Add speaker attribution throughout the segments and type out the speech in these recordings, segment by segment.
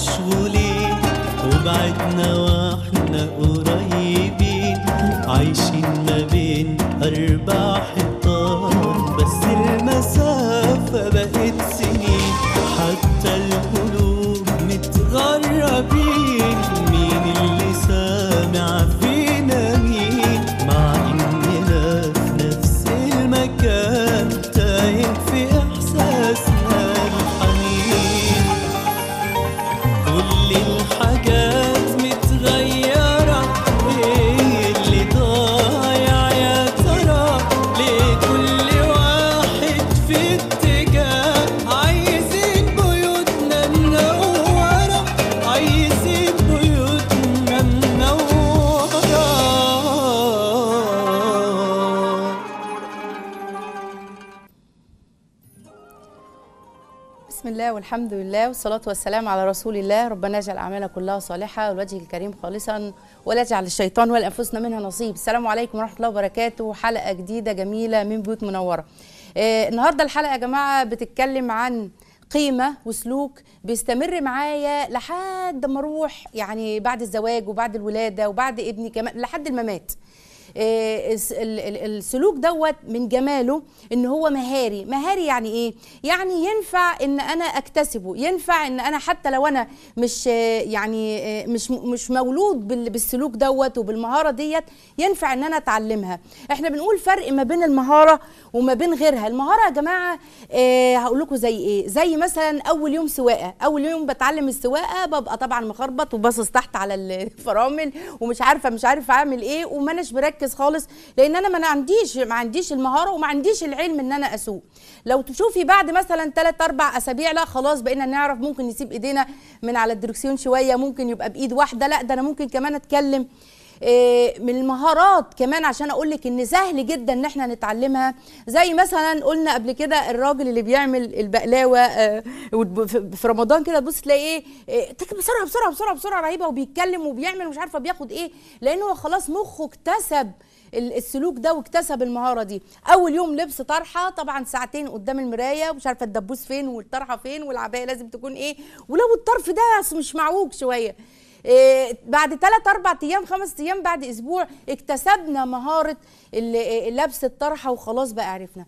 Speaker 1: مشغولين وبعدنا واحنا قريبين عايشين ما بين أربع حيطان بس المسافة بقت سنين حتى القلوب متغربين مين اللي سامع فينا مين مع إننا في نفس المكان تايه في إحساسنا الحنين كل الحاجات متغيرة ايه اللي ضايع يا ترى ليه كل واحد في اتجاه عايزين بيوتنا منورة عايزين بيوتنا منورة
Speaker 2: بسم الله والحمد لله والصلاة والسلام على رسول الله ربنا يجعل أعمالنا كلها صالحة والوجه الكريم خالصا ولا يجعل الشيطان ولا أنفسنا منها نصيب السلام عليكم ورحمة الله وبركاته حلقة جديدة جميلة من بيوت منورة آه النهاردة الحلقة يا جماعة بتتكلم عن قيمة وسلوك بيستمر معايا لحد ما اروح يعني بعد الزواج وبعد الولادة وبعد ابني كمان لحد الممات آه، الس- ال- ال- السلوك دوت من جماله ان هو مهاري مهاري يعني ايه يعني ينفع ان انا اكتسبه ينفع ان انا حتى لو انا مش آه، يعني آه، مش م- مش مولود بال- بالسلوك دوت وبالمهاره ديت ينفع ان انا اتعلمها احنا بنقول فرق ما بين المهاره وما بين غيرها المهاره يا جماعه آه، هقول لكم زي ايه زي مثلا اول يوم سواقه اول يوم بتعلم السواقه ببقى طبعا مخربط وباصص تحت على الفرامل ومش عارفه مش عارفه اعمل ايه وما اناش مركز خالص لان انا ما عنديش ما عنديش المهاره وما عنديش العلم ان انا اسوق لو تشوفي بعد مثلا 3 4 اسابيع لا خلاص بقينا نعرف ممكن نسيب ايدينا من على الدركسيون شويه ممكن يبقى بايد واحده لا ده انا ممكن كمان اتكلم إيه، من المهارات كمان عشان اقول لك ان سهل جدا ان احنا نتعلمها زي مثلا قلنا قبل كده الراجل اللي بيعمل البقلاوه آه، وتب- في في رمضان كده تبص تلاقيه إيه، تك- بسرعه بسرعه بسرعه بسرعه رهيبه وبيتكلم وبيعمل مش عارفه بياخد ايه لانه هو خلاص مخه اكتسب ال- السلوك ده واكتسب المهاره دي اول يوم لبس طرحه طبعا ساعتين قدام المرايه ومش عارفه الدبوس فين والطرحه فين والعبايه لازم تكون ايه ولو الطرف ده مش معوج شويه إيه، بعد ثلاث اربع ايام خمس ايام بعد اسبوع اكتسبنا مهاره ال- إيه، لبس الطرحه وخلاص بقى عرفنا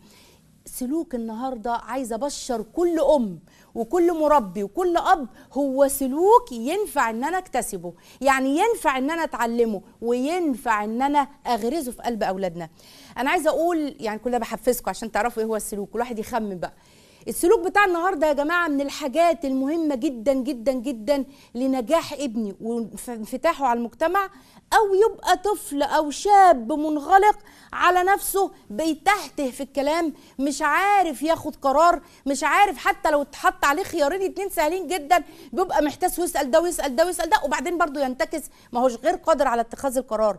Speaker 2: سلوك النهارده عايزه ابشر كل ام وكل مربي وكل اب هو سلوك ينفع ان انا اكتسبه يعني ينفع ان انا اتعلمه وينفع ان انا اغرزه في قلب اولادنا انا عايزه اقول يعني كلها بحفزكم عشان تعرفوا ايه هو السلوك الواحد يخمن بقى السلوك بتاع النهارده يا جماعه من الحاجات المهمه جدا جدا جدا لنجاح ابني وانفتاحه على المجتمع او يبقى طفل او شاب منغلق على نفسه بيتهته في الكلام مش عارف ياخد قرار مش عارف حتى لو اتحط عليه خيارين اتنين سهلين جدا بيبقى محتاس ويسال ده ويسال ده ويسال ده وبعدين برضه ينتكس ما هوش غير قادر على اتخاذ القرار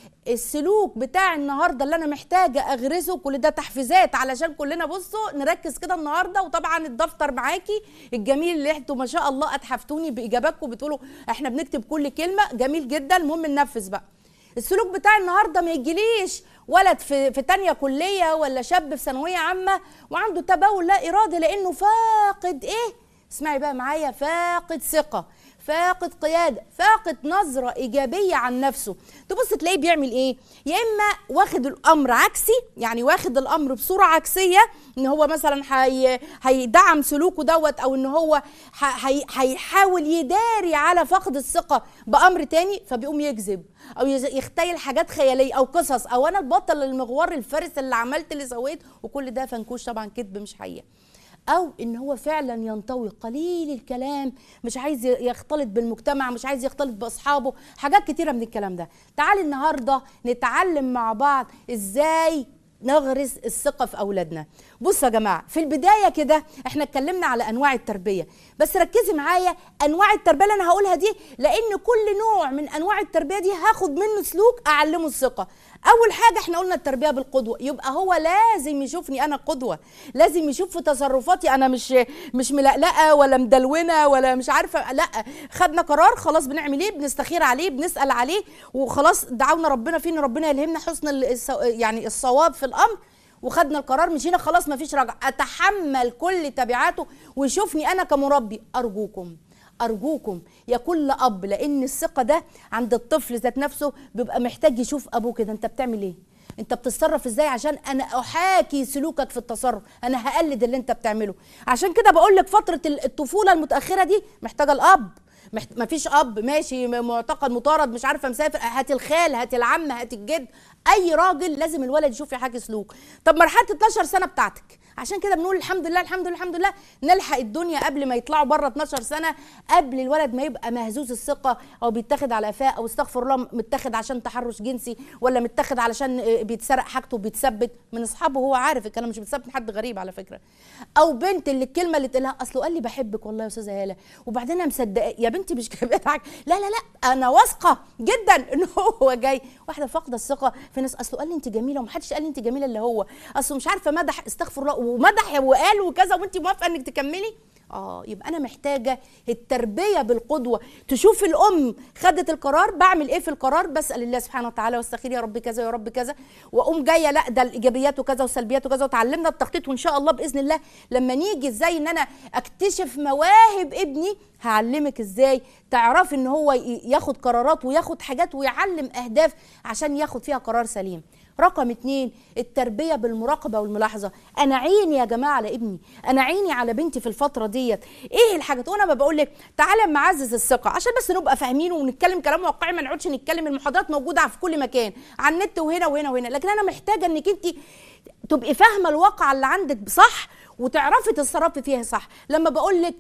Speaker 2: السلوك بتاع النهارده اللي انا محتاجه اغرسه كل ده تحفيزات علشان كلنا بصوا نركز كده النهارده وطبعا الدفتر معاكي الجميل اللي انتوا ما شاء الله اتحفتوني باجاباتكم بتقولوا احنا بنكتب كل كلمه جميل جدا المهم ننفذ بقى السلوك بتاع النهارده ما يجيليش ولد في في تانية كليه ولا شاب في ثانويه عامه وعنده تبول لا ارادي لانه فاقد ايه اسمعي بقى معايا فاقد ثقه فاقد قياده فاقد نظره ايجابيه عن نفسه تبص تلاقيه بيعمل ايه يا اما واخد الامر عكسي يعني واخد الامر بصوره عكسيه ان هو مثلا هي هيدعم سلوكه دوت او ان هو ح- هي- هيحاول يداري على فقد الثقه بامر تاني فبيقوم يكذب او يز- يختيل حاجات خياليه او قصص او انا البطل المغوار الفارس اللي عملت اللي سويت وكل ده فنكوش طبعا كذب مش حقيقه او ان هو فعلا ينطوي قليل الكلام مش عايز يختلط بالمجتمع مش عايز يختلط باصحابه حاجات كتيره من الكلام ده تعالي النهارده نتعلم مع بعض ازاي نغرس الثقة في أولادنا بصوا يا جماعة في البداية كده احنا اتكلمنا على أنواع التربية بس ركزي معايا أنواع التربية اللي أنا هقولها دي لأن كل نوع من أنواع التربية دي هاخد منه سلوك أعلمه الثقة أول حاجة احنا قلنا التربية بالقدوة يبقى هو لازم يشوفني أنا قدوة لازم يشوف في تصرفاتي أنا مش مش ملقلقة ولا مدلونة ولا مش عارفة لا خدنا قرار خلاص بنعمل ايه بنستخير عليه بنسأل عليه وخلاص دعونا ربنا فيه ان ربنا يلهمنا حسن ال- الص- يعني الصواب في الامر وخدنا القرار مشينا خلاص مفيش رجع اتحمل كل تبعاته ويشوفني انا كمربي ارجوكم ارجوكم يا كل اب لان الثقه ده عند الطفل ذات نفسه بيبقى محتاج يشوف ابوه كده انت بتعمل ايه انت بتتصرف ازاي عشان انا احاكي سلوكك في التصرف انا هقلد اللي انت بتعمله عشان كده بقول لك فتره الطفوله المتاخره دي محتاجه الاب محت... مفيش اب ماشي م- معتقد مطارد مش عارفه مسافر هات الخال هات العم هات الجد اي راجل لازم الولد يشوف يحاكي سلوك طب مرحله 12 سنه بتاعتك عشان كده بنقول الحمد لله الحمد لله الحمد لله نلحق الدنيا قبل ما يطلعوا بره 12 سنه قبل الولد ما يبقى مهزوز الثقه او بيتاخد على قفاه او استغفر الله متاخد عشان تحرش جنسي ولا متاخد علشان آه، بيتسرق حاجته وبيتثبت من اصحابه هو عارف الكلام مش بيتثبت من حد غريب على فكره او بنت اللي الكلمه اللي تقولها اصله قال لي بحبك والله يا استاذه هاله وبعدين انا مصدقه يا بنتي مش كده بيضحك لا لا لا انا واثقه جدا ان هو جاي واحده فاقده الثقه في ناس اصله قال لي انت جميله ومحدش قال لي انت جميله الا هو اصله مش عارفه مدح استغفر الله ومدح وقال وكذا وانت موافقه انك تكملي اه يبقى انا محتاجه التربيه بالقدوه تشوف الام خدت القرار بعمل ايه في القرار بسال الله سبحانه وتعالى واستخير يا رب كذا يا رب كذا واقوم جايه لا ده الايجابيات وكذا وسلبيات وكذا وتعلمنا التخطيط وان شاء الله باذن الله لما نيجي ازاي ان انا اكتشف مواهب ابني هعلمك ازاي تعرفي ان هو ي- ياخد قرارات وياخد حاجات ويعلم اهداف عشان ياخد فيها قرار سليم رقم اتنين التربية بالمراقبة والملاحظة أنا عيني يا جماعة على ابني أنا عيني على بنتي في الفترة ديت إيه الحاجات وأنا ما بقول لك تعالى أما معزز الثقة عشان بس نبقى فاهمين ونتكلم كلام واقعي ما نقعدش نتكلم المحاضرات موجودة في كل مكان على النت وهنا وهنا وهنا لكن أنا محتاجة إنك أنت تبقي فاهمة الواقع اللي عندك صح وتعرفي تتصرفي فيها صح لما بقول لك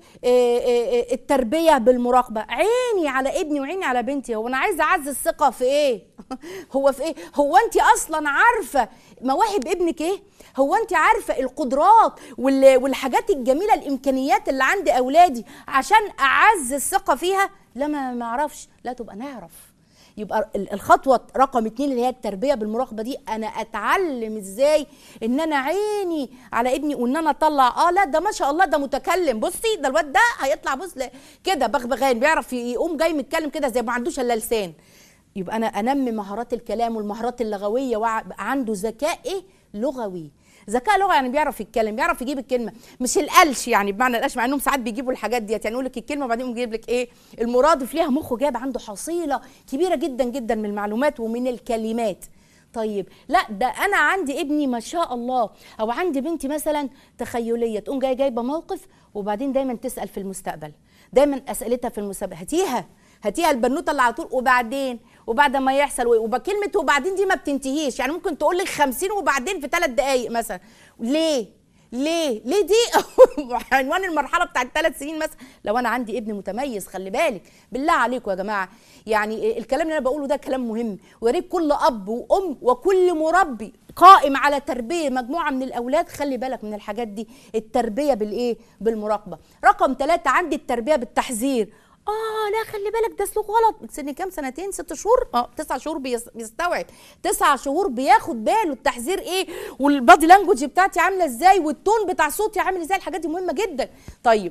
Speaker 2: التربيه بالمراقبه عيني على ابني وعيني على بنتي هو انا عايزه اعزز الثقه في ايه هو في ايه هو انت اصلا عارفه مواهب ابنك ايه هو انت عارفه القدرات وال- والحاجات الجميله الامكانيات اللي عند اولادي عشان اعزز الثقه فيها لا ما ما اعرفش لا تبقى نعرف يبقى ال- الخطوه رقم اتنين اللي هي التربيه بالمراقبه دي انا اتعلم ازاي ان انا عيني على ابني وان انا اطلع اه لا ده ما شاء الله ده متكلم بصي ده الواد ده هيطلع بص ل- كده بغبغان بيعرف يقوم جاي متكلم كده زي ما عندوش الا لسان يبقى انا انمي مهارات الكلام والمهارات اللغويه وعنده ذكاء ايه لغوي ذكاء لغه يعني بيعرف يتكلم بيعرف يجيب الكلمه مش القلش يعني بمعنى القلش مع انهم ساعات بيجيبوا الحاجات ديت يعني يقول لك الكلمه وبعدين يقوم جايب لك ايه المرادف ليها مخه جاب عنده حصيله كبيره جدا جدا من المعلومات ومن الكلمات طيب لا ده انا عندي ابني ما شاء الله او عندي بنتي مثلا تخيليه تقوم جايه جايبه موقف وبعدين دايما تسال في المستقبل دايما اسئلتها في المستقبل هاتيها هاتيها البنوته اللي على طول وبعدين وبعد ما يحصل وكلمه وبعدين دي ما بتنتهيش يعني ممكن تقول لك 50 وبعدين في ثلاث دقائق مثلا ليه ليه ليه دي عنوان المرحله بتاعت ثلاث سنين مثلا لو انا عندي ابن متميز خلي بالك بالله عليكم يا جماعه يعني الكلام اللي انا بقوله ده كلام مهم ويا ريت كل اب وام وكل مربي قائم على تربيه مجموعه من الاولاد خلي بالك من الحاجات دي التربيه بالايه بالمراقبه رقم ثلاثة عندي التربيه بالتحذير اه لا خلي بالك ده سلوك غلط سن كام سنتين ست شهور اه تسع شهور بيس- بيستوعب تسع شهور بياخد باله التحذير ايه والبادي لانجوج بتاعتي عامله ازاي والتون بتاع صوتي عامل ازاي الحاجات دي مهمه جدا طيب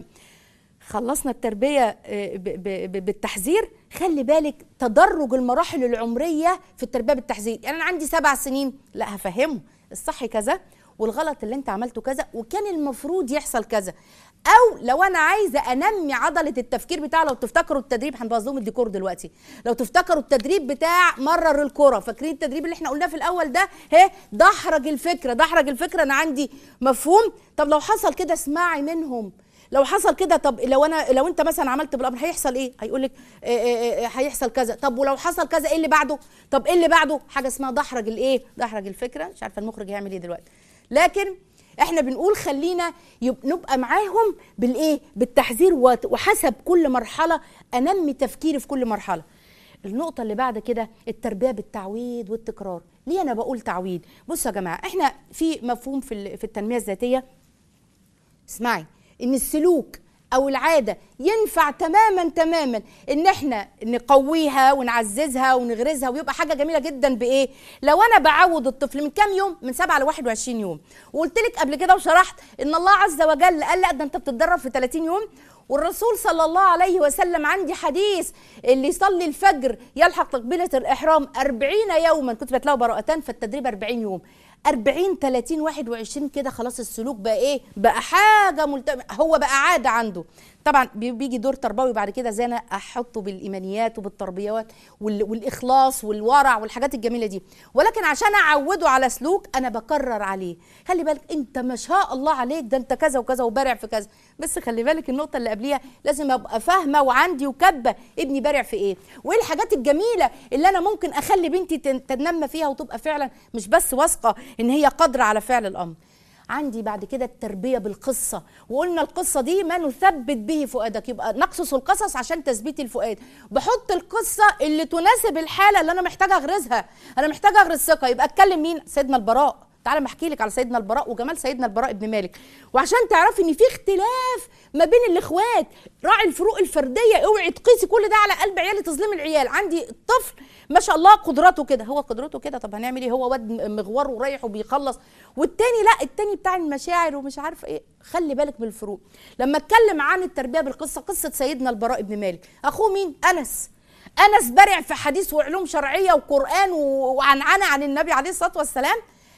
Speaker 2: خلصنا التربيه آه، ب- ب- ب- بالتحذير خلي بالك تدرج المراحل العمريه في التربيه بالتحذير يعني انا عندي سبع سنين لا هفهمه الصح كذا والغلط اللي انت عملته كذا وكان المفروض يحصل كذا او لو انا عايزه انمي عضله التفكير بتاعه لو تفتكروا التدريب هنبوظ لهم الديكور دلوقتي لو تفتكروا التدريب بتاع مرر الكره فاكرين التدريب اللي احنا قلناه في الاول ده هي دحرج الفكره دحرج الفكره انا عندي مفهوم طب لو حصل كده اسمعي منهم لو حصل كده طب لو انا لو انت مثلا عملت بالامر هيحصل ايه هيقول لك هيحصل كذا طب ولو حصل كذا ايه اللي بعده طب ايه اللي بعده حاجه اسمها دحرج الايه دحرج الفكره مش عارفه المخرج هيعمل ايه دلوقتي لكن احنا بنقول خلينا يب- نبقى معاهم بالايه بالتحذير وت- وحسب كل مرحله انمي تفكيري في كل مرحله النقطة اللي بعد كده التربية بالتعويض والتكرار، ليه أنا بقول تعويض؟ بصوا يا جماعة إحنا في مفهوم في ال- في التنمية الذاتية اسمعي ان السلوك او العاده ينفع تماما تماما ان احنا نقويها ونعززها ونغرزها ويبقى حاجه جميله جدا بايه لو انا بعود الطفل من كام يوم من 7 ل 21 يوم وقلت لك قبل كده وشرحت ان الله عز وجل قال لا ده انت بتتدرب في 30 يوم والرسول صلى الله عليه وسلم عندي حديث اللي يصلي الفجر يلحق تقبيله الاحرام 40 يوما كنت بتلاقوا براءتان فالتدريب 40 يوم 40 30 21 كده خلاص السلوك بقى ايه بقى حاجه ملتم... هو بقى عاده عنده طبعا بي- بيجي دور تربوي بعد كده زي انا احطه بالايمانيات وبالتربيات وال- والاخلاص والورع والحاجات الجميله دي ولكن عشان اعوده على سلوك انا بكرر عليه خلي بالك انت ما شاء الله عليك ده انت كذا وكذا وبارع في كذا بس خلي بالك النقطه اللي قبليها لازم ابقى فاهمه وعندي وكبه ابني بارع في ايه وايه الحاجات الجميله اللي انا ممكن اخلي بنتي تن- تنمى فيها وتبقى فعلا مش بس واثقه ان هي قادره على فعل الامر عندي بعد كده التربيه بالقصه وقلنا القصه دي ما نثبت به فؤادك يبقى نقصص القصص عشان تثبيت الفؤاد بحط القصه اللي تناسب الحاله اللي انا محتاجه اغرزها انا محتاجه اغرز ثقه يبقى اتكلم مين سيدنا البراء تعالى ما احكي لك على سيدنا البراء وجمال سيدنا البراء ابن مالك وعشان تعرفي ان في اختلاف ما بين الاخوات راعي الفروق الفرديه اوعي تقيسي كل ده على قلب عيالي تظلمي العيال عندي طفل ما شاء الله قدراته كده هو قدرته كده طب هنعمل ايه هو واد مغوار ورايح وبيخلص والتاني لا التاني بتاع المشاعر ومش عارفه ايه خلي بالك من الفروق لما اتكلم عن التربيه بالقصه قصه سيدنا البراء ابن مالك اخوه مين انس انس برع في حديث وعلوم شرعيه وقران و- وعنعنه عن النبي عليه الصلاه والسلام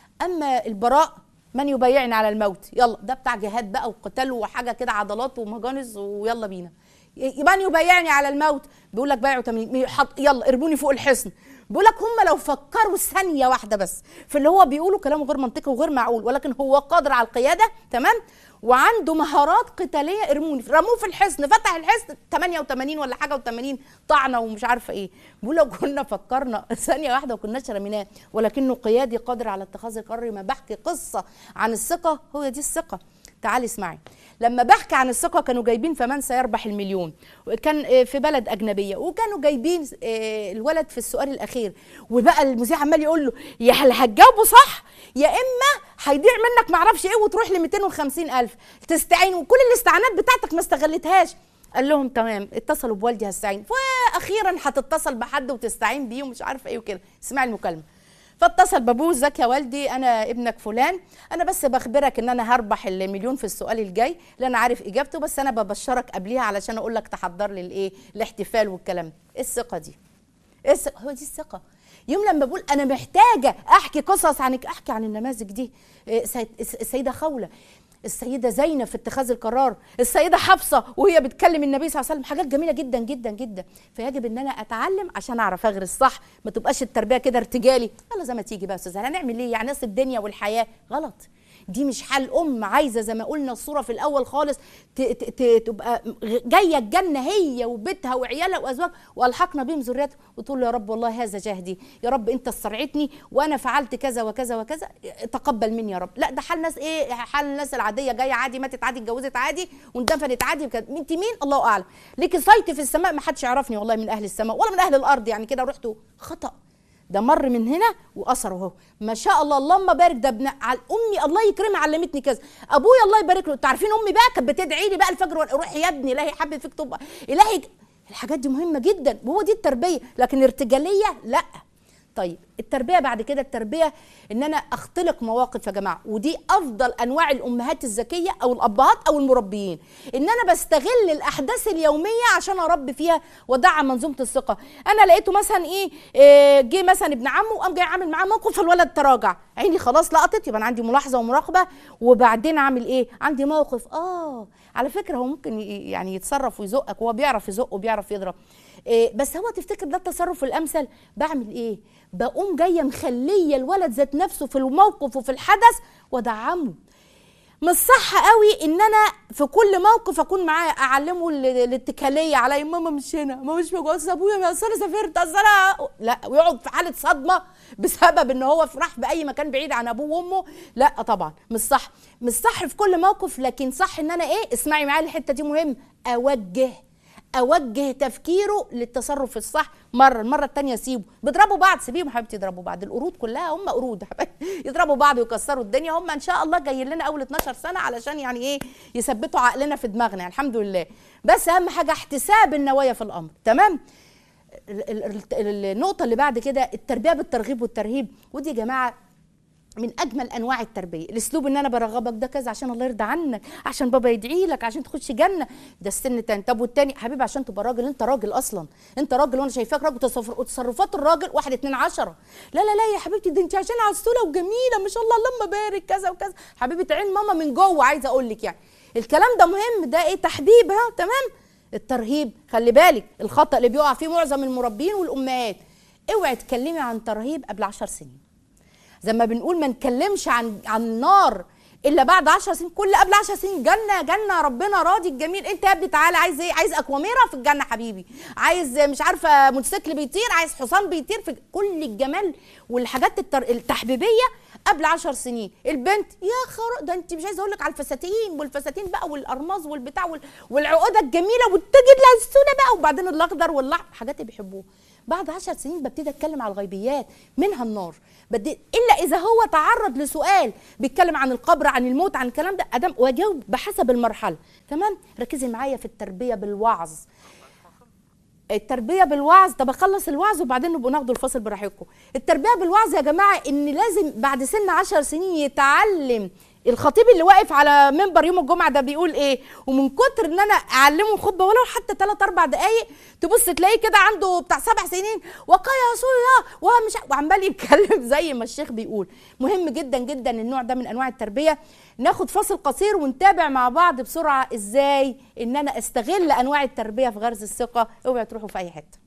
Speaker 2: اما البراء من يبايعني على الموت يلا ده بتاع جهاد بقى وقتال وحاجه كده عضلات ومجانس ويلا بينا ي- من يبايعني على الموت بيقول لك بايعوا تمام حط يلا ارموني فوق الحصن بيقول لك هم لو فكروا ثانيه واحده بس في اللي هو بيقوله كلامه غير منطقي وغير معقول ولكن هو قادر على القياده تمام وعنده مهارات قتاليه ارموني رموه في الحصن فتح الحصن 88 ولا حاجه و80 طعنه ومش عارفه ايه بيقول لو كنا فكرنا ثانيه واحده وكناش رميناه ولكنه قيادي قادر على اتخاذ القرار ما بحكي قصه عن الثقه هو دي الثقه تعالي اسمعي لما بحكي عن الثقه كانوا جايبين فمن سيربح المليون كان آه، في بلد اجنبيه وكانوا جايبين آه، الولد في السؤال الاخير وبقى المذيع عمال يقول له يا هل هتجاوبه صح يا اما هيضيع منك معرفش ايه وتروح ل 250 الف تستعين وكل الاستعانات بتاعتك ما استغلتهاش قال لهم تمام اتصلوا بوالدي هستعين واخيرا هتتصل بحد وتستعين بيه ومش عارفه ايه وكده اسمعي المكالمه فاتصل بابوه ازيك يا والدي انا ابنك فلان انا بس بخبرك ان انا هربح المليون في السؤال الجاي اللي انا عارف اجابته بس انا ببشرك قبليها علشان اقول لك تحضر لي الايه الاحتفال والكلام ده. ايه الثقه دي ايه الثقة؟ هو دي الثقه يوم لما بقول انا محتاجه احكي قصص عنك احكي عن النماذج دي إيه، سيد- السيده خوله السيده زينب في اتخاذ القرار السيده حفصه وهي بتكلم النبي صلى الله عليه وسلم حاجات جميله جدا جدا جدا فيجب ان انا اتعلم عشان اعرف اغرس صح ما تبقاش التربيه كده ارتجالي يلا زي ما تيجي بقى يا استاذ هنعمل ايه يعني ناس الدنيا والحياه غلط دي مش حال ام عايزه زي ما قلنا الصوره في الاول خالص ت- ت- ت- تبقى جايه الجنه هي وبيتها وعيالها وازواجها والحقنا بهم ذريتها وتقول له يا رب والله هذا جهدي يا رب انت استرعيتني وانا فعلت كذا وكذا وكذا تقبل مني يا رب لا ده حال ناس ايه حال الناس العاديه جايه عادي ماتت عادي اتجوزت عادي واندفنت عادي بكده. انت مين الله اعلم ليكي صيت في السماء ما حدش يعرفني والله من اهل السماء ولا من اهل الارض يعني كده رحت خطأ ده مر من هنا واثر اهو ما شاء الله اللهم بارك ده ابن على امي الله يكرمها علمتني كذا ابويا الله يبارك له انتوا عارفين امي بقى كانت بتدعي لي بقى الفجر وأنا- روح يا ابني الهي حبب فيك طب الهي الحاجات دي مهمه جدا وهو دي التربيه لكن ارتجاليه لا طيب التربيه بعد كده التربيه ان انا اختلق مواقف يا جماعه ودي افضل انواع الامهات الذكيه او الابهات او المربيين ان انا بستغل الاحداث اليوميه عشان اربي فيها وادعم منظومه الثقه انا لقيته مثلا ايه آه، جه مثلا ابن عمه وقام جاي عامل معاه موقف فالولد تراجع عيني خلاص لقطت يبقى انا عندي ملاحظه ومراقبه وبعدين اعمل ايه عندي موقف اه على فكره هو ممكن ي- يعني يتصرف ويزقك وهو بيعرف يزق وبيعرف يضرب إيه بس هو تفتكر ده التصرف الامثل بعمل ايه بقوم جايه مخليه الولد ذات نفسه في الموقف وفي الحدث وادعمه مش صح قوي ان انا في كل موقف اكون معاه اعلمه ال- الاتكاليه علي ماما مش هنا ماما مش موجوده أصل ابويا ما أصل انا سافرت أصل انا لا ويقعد في حاله صدمه بسبب ان هو في- راح باي مكان بعيد عن ابوه وامه لا طبعا مش صح مش صح في كل موقف لكن صح ان انا ايه اسمعي معايا الحته دي مهم اوجه اوجه تفكيره للتصرف الصح مره المره الثانيه سيبه بيضربوا بعض سيبيهم حبيبتي يضربوا بعض القرود كلها هم قرود يضربوا بعض ويكسروا الدنيا هم ان شاء الله جايين لنا اول 12 سنه علشان يعني ايه يثبتوا عقلنا في دماغنا الحمد لله بس اهم حاجه احتساب النوايا في الامر تمام ال- ال- ال- النقطه اللي بعد كده التربيه بالترغيب والترهيب ودي يا جماعه من اجمل انواع التربيه الاسلوب ان انا برغبك ده كذا عشان الله يرضى عنك عشان بابا يدعي لك عشان تخش جنه ده السن تاني طب والتاني حبيبي عشان تبقى راجل انت راجل اصلا انت راجل وانا شايفاك راجل تصف- وتصرفات الراجل واحد اتنين عشرة لا لا لا يا حبيبتي ده انت عشان عسوله وجميله ما شاء الله اللهم بارك كذا وكذا حبيبه عين ماما من جوه عايزه اقول لك يعني الكلام ده مهم ده ايه تحبيب ها تمام الترهيب خلي بالك الخطا اللي بيقع فيه معظم المربين والامهات اوعي تكلمي عن ترهيب قبل عشر سنين زي ما بنقول ما نتكلمش عن عن النار الا بعد 10 سنين كل قبل 10 سنين جنه جنه ربنا راضي الجميل انت يا ابني تعالى عايز ايه عايز اكواميرا في الجنه حبيبي عايز مش عارفه موتوسيكل بيطير عايز حصان بيطير في كل الجمال والحاجات التر... التحبيبيه قبل 10 سنين البنت يا خر ده انت مش عايزه اقول لك على الفساتين والفساتين بقى والارماز والبتاع وال... والعقده الجميله وتجد لها السونه بقى وبعدين الاخضر والاحمر حاجات اللي بيحبوها بعد عشر سنين ببتدي اتكلم على الغيبيات منها النار بدي الا اذا هو تعرض لسؤال بيتكلم عن القبر عن الموت عن الكلام ده ادم واجاوب بحسب المرحله تمام ركزي معايا في التربيه بالوعظ التربيه بالوعظ طب اخلص الوعظ وبعدين نبقى ناخدوا الفصل براحتكم التربيه بالوعظ يا جماعه ان لازم بعد سن عشر سنين يتعلم الخطيب اللي واقف على منبر يوم الجمعه ده بيقول ايه ومن كتر ان انا اعلمه الخطبه ولو حتى 3 4 دقائق تبص تلاقيه كده عنده بتاع سبع سنين وقايا رسول الله ومش وعمال يتكلم زي ما الشيخ بيقول مهم جدا جدا النوع ده من انواع التربيه ناخد فاصل قصير ونتابع مع بعض بسرعه ازاي ان انا استغل انواع التربيه في غرز الثقه اوعوا تروحوا في اي حته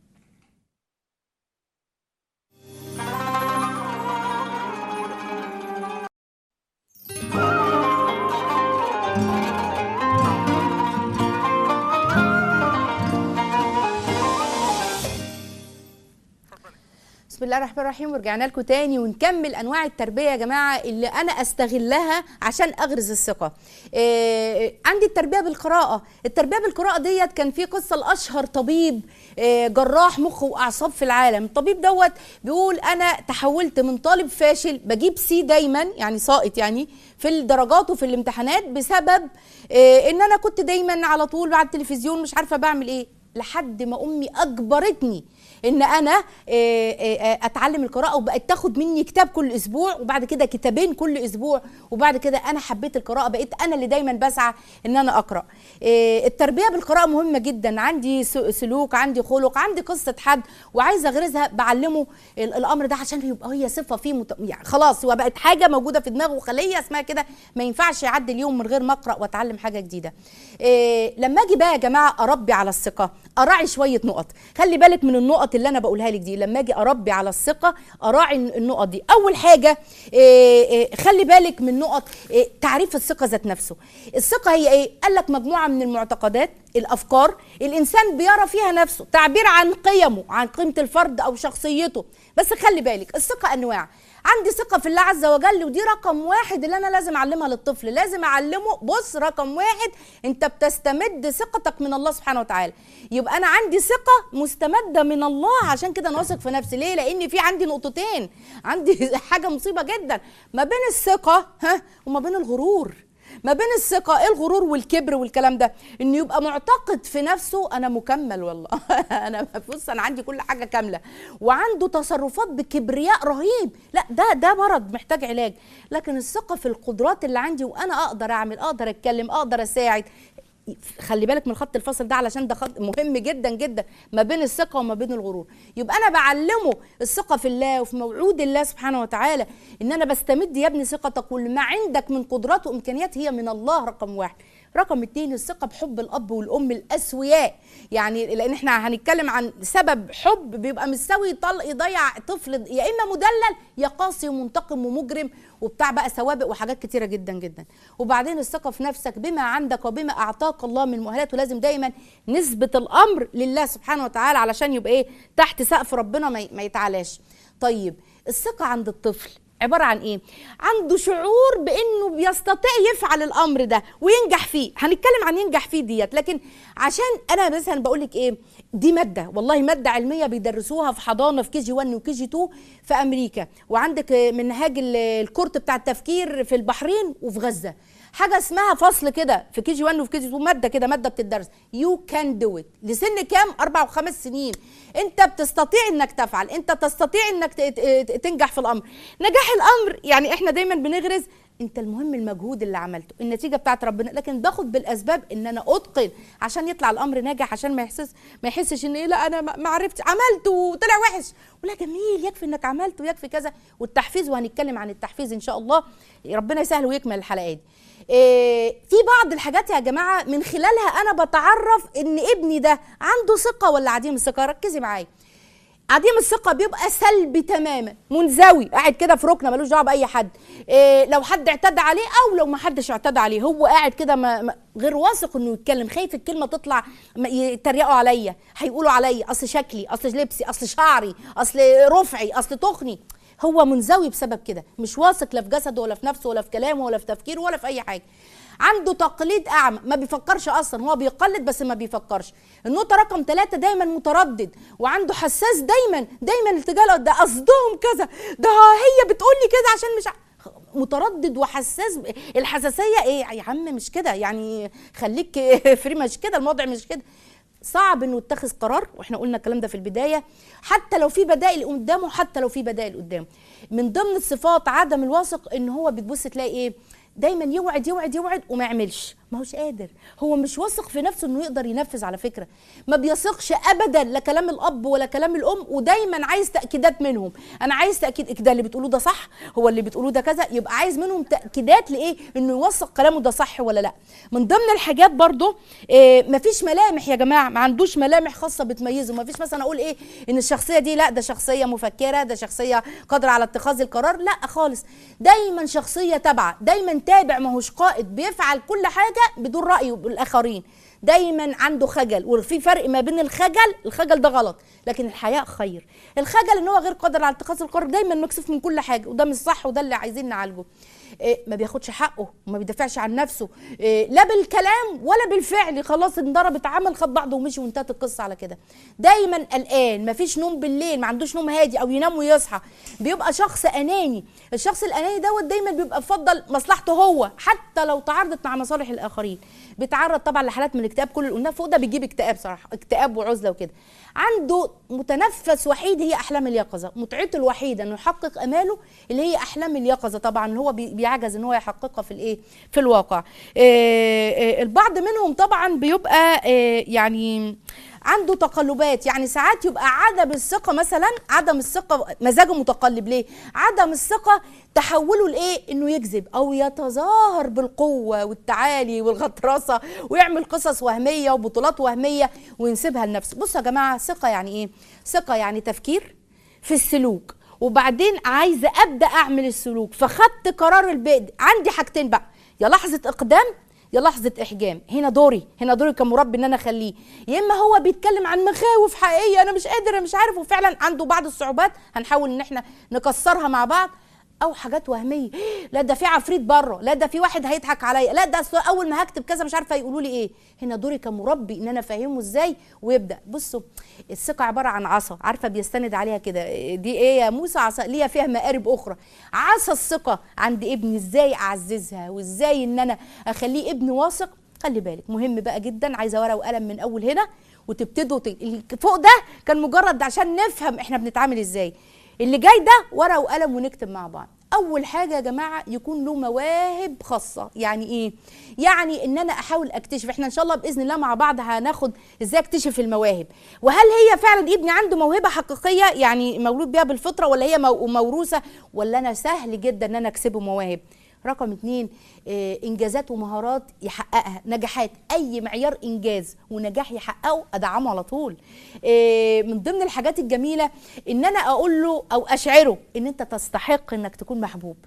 Speaker 2: بسم الله الرحمن الرحيم ورجعنا لكم تاني ونكمل انواع التربيه يا جماعه اللي انا استغلها عشان اغرز الثقه. إيه عندي التربيه بالقراءه، التربيه بالقراءه ديت كان في قصه لاشهر طبيب إيه جراح مخ واعصاب في العالم، الطبيب دوت بيقول انا تحولت من طالب فاشل بجيب سي دايما يعني ساقط يعني في الدرجات وفي الامتحانات بسبب إيه ان انا كنت دايما على طول على التلفزيون مش عارفه بعمل ايه لحد ما امي اجبرتني ان انا اتعلم القراءه وبقت تاخد مني كتاب كل اسبوع وبعد كده كتابين كل اسبوع وبعد كده انا حبيت القراءه بقيت انا اللي دايما بسعى ان انا اقرا التربيه بالقراءه مهمه جدا عندي سلوك عندي خلق عندي قصه حد وعايزه اغرزها بعلمه الامر ده عشان يبقى هي صفه فيه مت... يعني خلاص هو بقت حاجه موجوده في دماغه خليه اسمها كده ما ينفعش يعدي اليوم من غير ما اقرا واتعلم حاجه جديده لما اجي بقى يا جماعه اربي على الثقه اراعي شويه نقط خلي بالك من النقط اللي انا بقولها لك دي لما اجي اربي على الثقه اراعي النقط دي اول حاجه خلي بالك من نقط تعريف الثقه ذات نفسه الثقه هي ايه قال لك مجموعه من المعتقدات الافكار الانسان بيرى فيها نفسه تعبير عن قيمه عن قيمه الفرد او شخصيته بس خلي بالك الثقه انواع عندي ثقة في الله عز وجل ودي رقم واحد اللي أنا لازم أعلمها للطفل لازم أعلمه بص رقم واحد أنت بتستمد ثقتك من الله سبحانه وتعالى يبقى أنا عندي ثقة مستمدة من الله عشان كده أنا واثق في نفسي ليه؟ لأن في عندي نقطتين عندي حاجة مصيبة جدا ما بين الثقة ها وما بين الغرور ما بين الثقة الغرور والكبر والكلام ده انه يبقى معتقد في نفسه انا مكمل والله انا بص انا عندي كل حاجة كاملة وعنده تصرفات بكبرياء رهيب لا ده ده مرض محتاج علاج لكن الثقة في القدرات اللي عندي وانا اقدر اعمل اقدر اتكلم اقدر اساعد خلي بالك من خط الفصل ده علشان ده خط مهم جدا جدا ما بين الثقه وما بين الغرور يبقى انا بعلمه الثقه في الله وفي موعود الله سبحانه وتعالى ان انا بستمد يا ابني ثقتك كل ما عندك من قدرات وامكانيات هي من الله رقم واحد رقم اتنين الثقة بحب الأب والأم الأسوياء يعني لأن احنا هنتكلم عن سبب حب بيبقى مستوي يطلق يضيع طفل يا إما مدلل يا قاسي ومنتقم ومجرم وبتاع بقى سوابق وحاجات كتيرة جدا جدا وبعدين الثقة في نفسك بما عندك وبما أعطاك الله من مؤهلات ولازم دايما نثبت الأمر لله سبحانه وتعالى علشان يبقى إيه تحت سقف ربنا ما يتعالاش طيب الثقة عند الطفل عبارة عن ايه؟ عنده شعور بانه بيستطيع يفعل الامر ده وينجح فيه، هنتكلم عن ينجح فيه ديت، لكن عشان انا مثلا بقول لك ايه؟ دي ماده والله ماده علميه بيدرسوها في حضانه في كي جي 1 وكي جي 2 في امريكا، وعندك منهاج الكورت بتاع التفكير في البحرين وفي غزه. حاجه اسمها فصل كده في كي جي 1 وفي كي جي 2 ماده كده ماده بتدرس يو كان دو ات لسن كام اربع وخمس سنين انت بتستطيع انك تفعل انت تستطيع انك تنجح في الامر نجاح الامر يعني احنا دايما بنغرز انت المهم المجهود اللي عملته النتيجه بتاعت ربنا لكن باخد بالاسباب ان انا اتقن عشان يطلع الامر ناجح عشان ما يحسس ما يحسش ان ايه لا انا ما عرفتش عملته وطلع وحش ولا جميل يكفي انك عملته ويكفي كذا والتحفيز وهنتكلم عن التحفيز ان شاء الله ربنا يسهل ويكمل الحلقات دي إيه في بعض الحاجات يا جماعه من خلالها انا بتعرف ان ابني ده عنده ثقه ولا عديم الثقه ركزي معايا عديم الثقه بيبقى سلبي تماما منزوي قاعد كده في ركنه ملوش دعوه باي حد إيه لو حد اعتدى عليه او لو ما حدش اعتدى عليه هو قاعد كده ما ما- غير واثق انه يتكلم خايف الكلمه تطلع ما- يتريقوا عليا هيقولوا عليا اصل شكلي اصل لبسي اصل شعري اصل رفعي اصل تخني هو منزوي بسبب كده مش واثق لا في جسده ولا في نفسه ولا في كلامه ولا في تفكيره ولا في اي حاجه عنده تقليد اعمى ما بيفكرش اصلا هو بيقلد بس ما بيفكرش النقطه رقم ثلاثة دايما متردد وعنده حساس دايما دايما الاتجاه ده قصدهم كذا ده هي بتقول لي كده عشان مش ع... متردد وحساس الحساسيه ايه يا عم مش كده يعني خليك فري مش كده الموضوع مش كده صعب انه يتخذ قرار واحنا قلنا الكلام ده في البدايه حتى لو في بدائل قدامه حتى لو في بدائل قدامه من ضمن الصفات عدم الواثق ان هو بتبص تلاقي ايه دايما يوعد يوعد يوعد وما يعملش ما هوش قادر هو مش واثق في نفسه انه يقدر ينفذ على فكره ما بيثقش ابدا لا كلام الاب ولا كلام الام ودايما عايز تاكيدات منهم انا عايز تاكيد ده اللي بتقولوه ده صح هو اللي بتقولوه ده كذا يبقى عايز منهم تاكيدات لايه انه يوثق كلامه ده صح ولا لا من ضمن الحاجات برضو إيه مفيش ملامح يا جماعه ما عندوش ملامح خاصه بتميزه ما فيش مثلا اقول ايه ان الشخصيه دي لا ده شخصيه مفكره ده شخصيه قادره على اتخاذ القرار لا خالص دايما شخصيه تابعه دايما تابع ما هوش قائد بيفعل كل حاجه بدون رايه بالاخرين دايما عنده خجل وفي فرق ما بين الخجل الخجل ده غلط لكن الحياء خير الخجل ان هو غير قادر على اتخاذ القرار دايما مكسوف من كل حاجه وده مش صح وده اللي عايزين نعالجه إيه ما بياخدش حقه وما بيدافعش عن نفسه إيه لا بالكلام ولا بالفعل خلاص انضربت عمل خد بعضه ومشي وانتهت القصه على كده دايما قلقان ما فيش نوم بالليل ما عندوش نوم هادي او ينام ويصحى بيبقى شخص اناني الشخص الاناني دوت دايما بيبقى بفضل مصلحته هو حتى لو تعارضت مع مصالح الاخرين بيتعرض طبعا لحالات من الاكتئاب كل اللي قلناه فوق ده بيجيب اكتئاب صراحه اكتئاب وعزله وكده عنده متنفس وحيد هي احلام اليقظه متعته الوحيده انه يحقق اماله اللي هي احلام اليقظه طبعا اللي هو بي- بيعجز ان هو يحققها في الايه في الواقع آه، آه، البعض منهم طبعا بيبقى آه، يعني عنده تقلبات يعني ساعات يبقى عدم الثقه مثلا عدم الثقه مزاجه متقلب ليه عدم الثقه تحوله لايه انه يكذب او يتظاهر بالقوه والتعالي والغطرسه ويعمل قصص وهميه وبطولات وهميه وينسبها لنفسه بصوا يا جماعه ثقه يعني ايه ثقه يعني تفكير في السلوك وبعدين عايزه ابدا اعمل السلوك فخدت قرار البدء عندي حاجتين بقى يا لحظه اقدام يا لحظه احجام هنا دوري هنا دوري كمربي ان انا اخليه يا اما هو بيتكلم عن مخاوف حقيقيه انا مش قادر انا مش عارف وفعلا عنده بعض الصعوبات هنحاول ان احنا نكسرها مع بعض او حاجات وهميه لا ده في عفريت بره لا ده في واحد هيضحك عليا لا ده أصل اول ما هكتب كذا مش عارفه هيقولوا لي ايه هنا دوري كمربي ان انا افهمه ازاي ويبدا بصوا الثقه عباره عن عصا عارفه بيستند عليها كده دي ايه يا موسى عصا ليها فيها مقارب اخرى عصا الثقه عند ابني ازاي اعززها وازاي ان انا اخليه ابن واثق خلي بالك مهم بقى جدا عايزه ورقه وقلم من اول هنا وتبتدوا ت... اللي فوق ده كان مجرد عشان نفهم احنا بنتعامل ازاي اللي جاي ده ورقه وقلم ونكتب مع بعض اول حاجه يا جماعه يكون له مواهب خاصه يعني ايه يعني ان انا احاول اكتشف احنا ان شاء الله باذن الله مع بعض هناخد ازاي اكتشف المواهب وهل هي فعلا ابني عنده موهبه حقيقيه يعني مولود بيها بالفطره ولا هي مو- موروثه ولا انا سهل جدا ان انا اكسبه مواهب رقم اتنين آه، انجازات ومهارات يحققها نجاحات اي معيار انجاز ونجاح يحققه ادعمه على طول آه، من ضمن الحاجات الجميله ان انا اقول له او اشعره ان انت تستحق انك تكون محبوب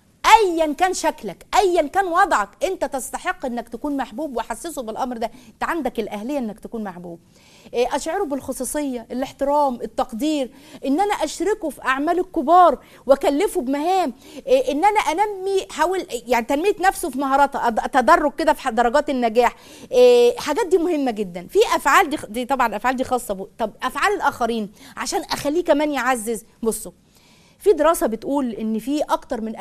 Speaker 2: ايا كان شكلك ايا كان وضعك انت تستحق انك تكون محبوب واحسسه بالامر ده انت عندك الاهليه انك تكون محبوب إيه، اشعره بالخصوصيه الاحترام التقدير ان انا اشركه في اعمال الكبار واكلفه بمهام إيه، ان انا انمي حاول يعني تنميه نفسه في مهاراته أد- تدرج كده في درجات النجاح إيه، حاجات دي مهمه جدا في افعال دي, دي طبعا الافعال دي خاصه بو. طب افعال الاخرين عشان اخليه كمان يعزز بصوا في دراسة بتقول إن في أكتر من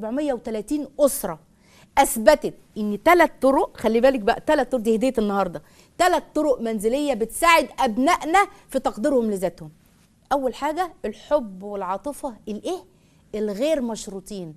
Speaker 2: 1730 أسرة أثبتت إن ثلاث طرق خلي بالك بقى ثلاث طرق دي هدية النهاردة ثلاث طرق منزلية بتساعد أبنائنا في تقديرهم لذاتهم أول حاجة الحب والعاطفة الإيه؟ الغير مشروطين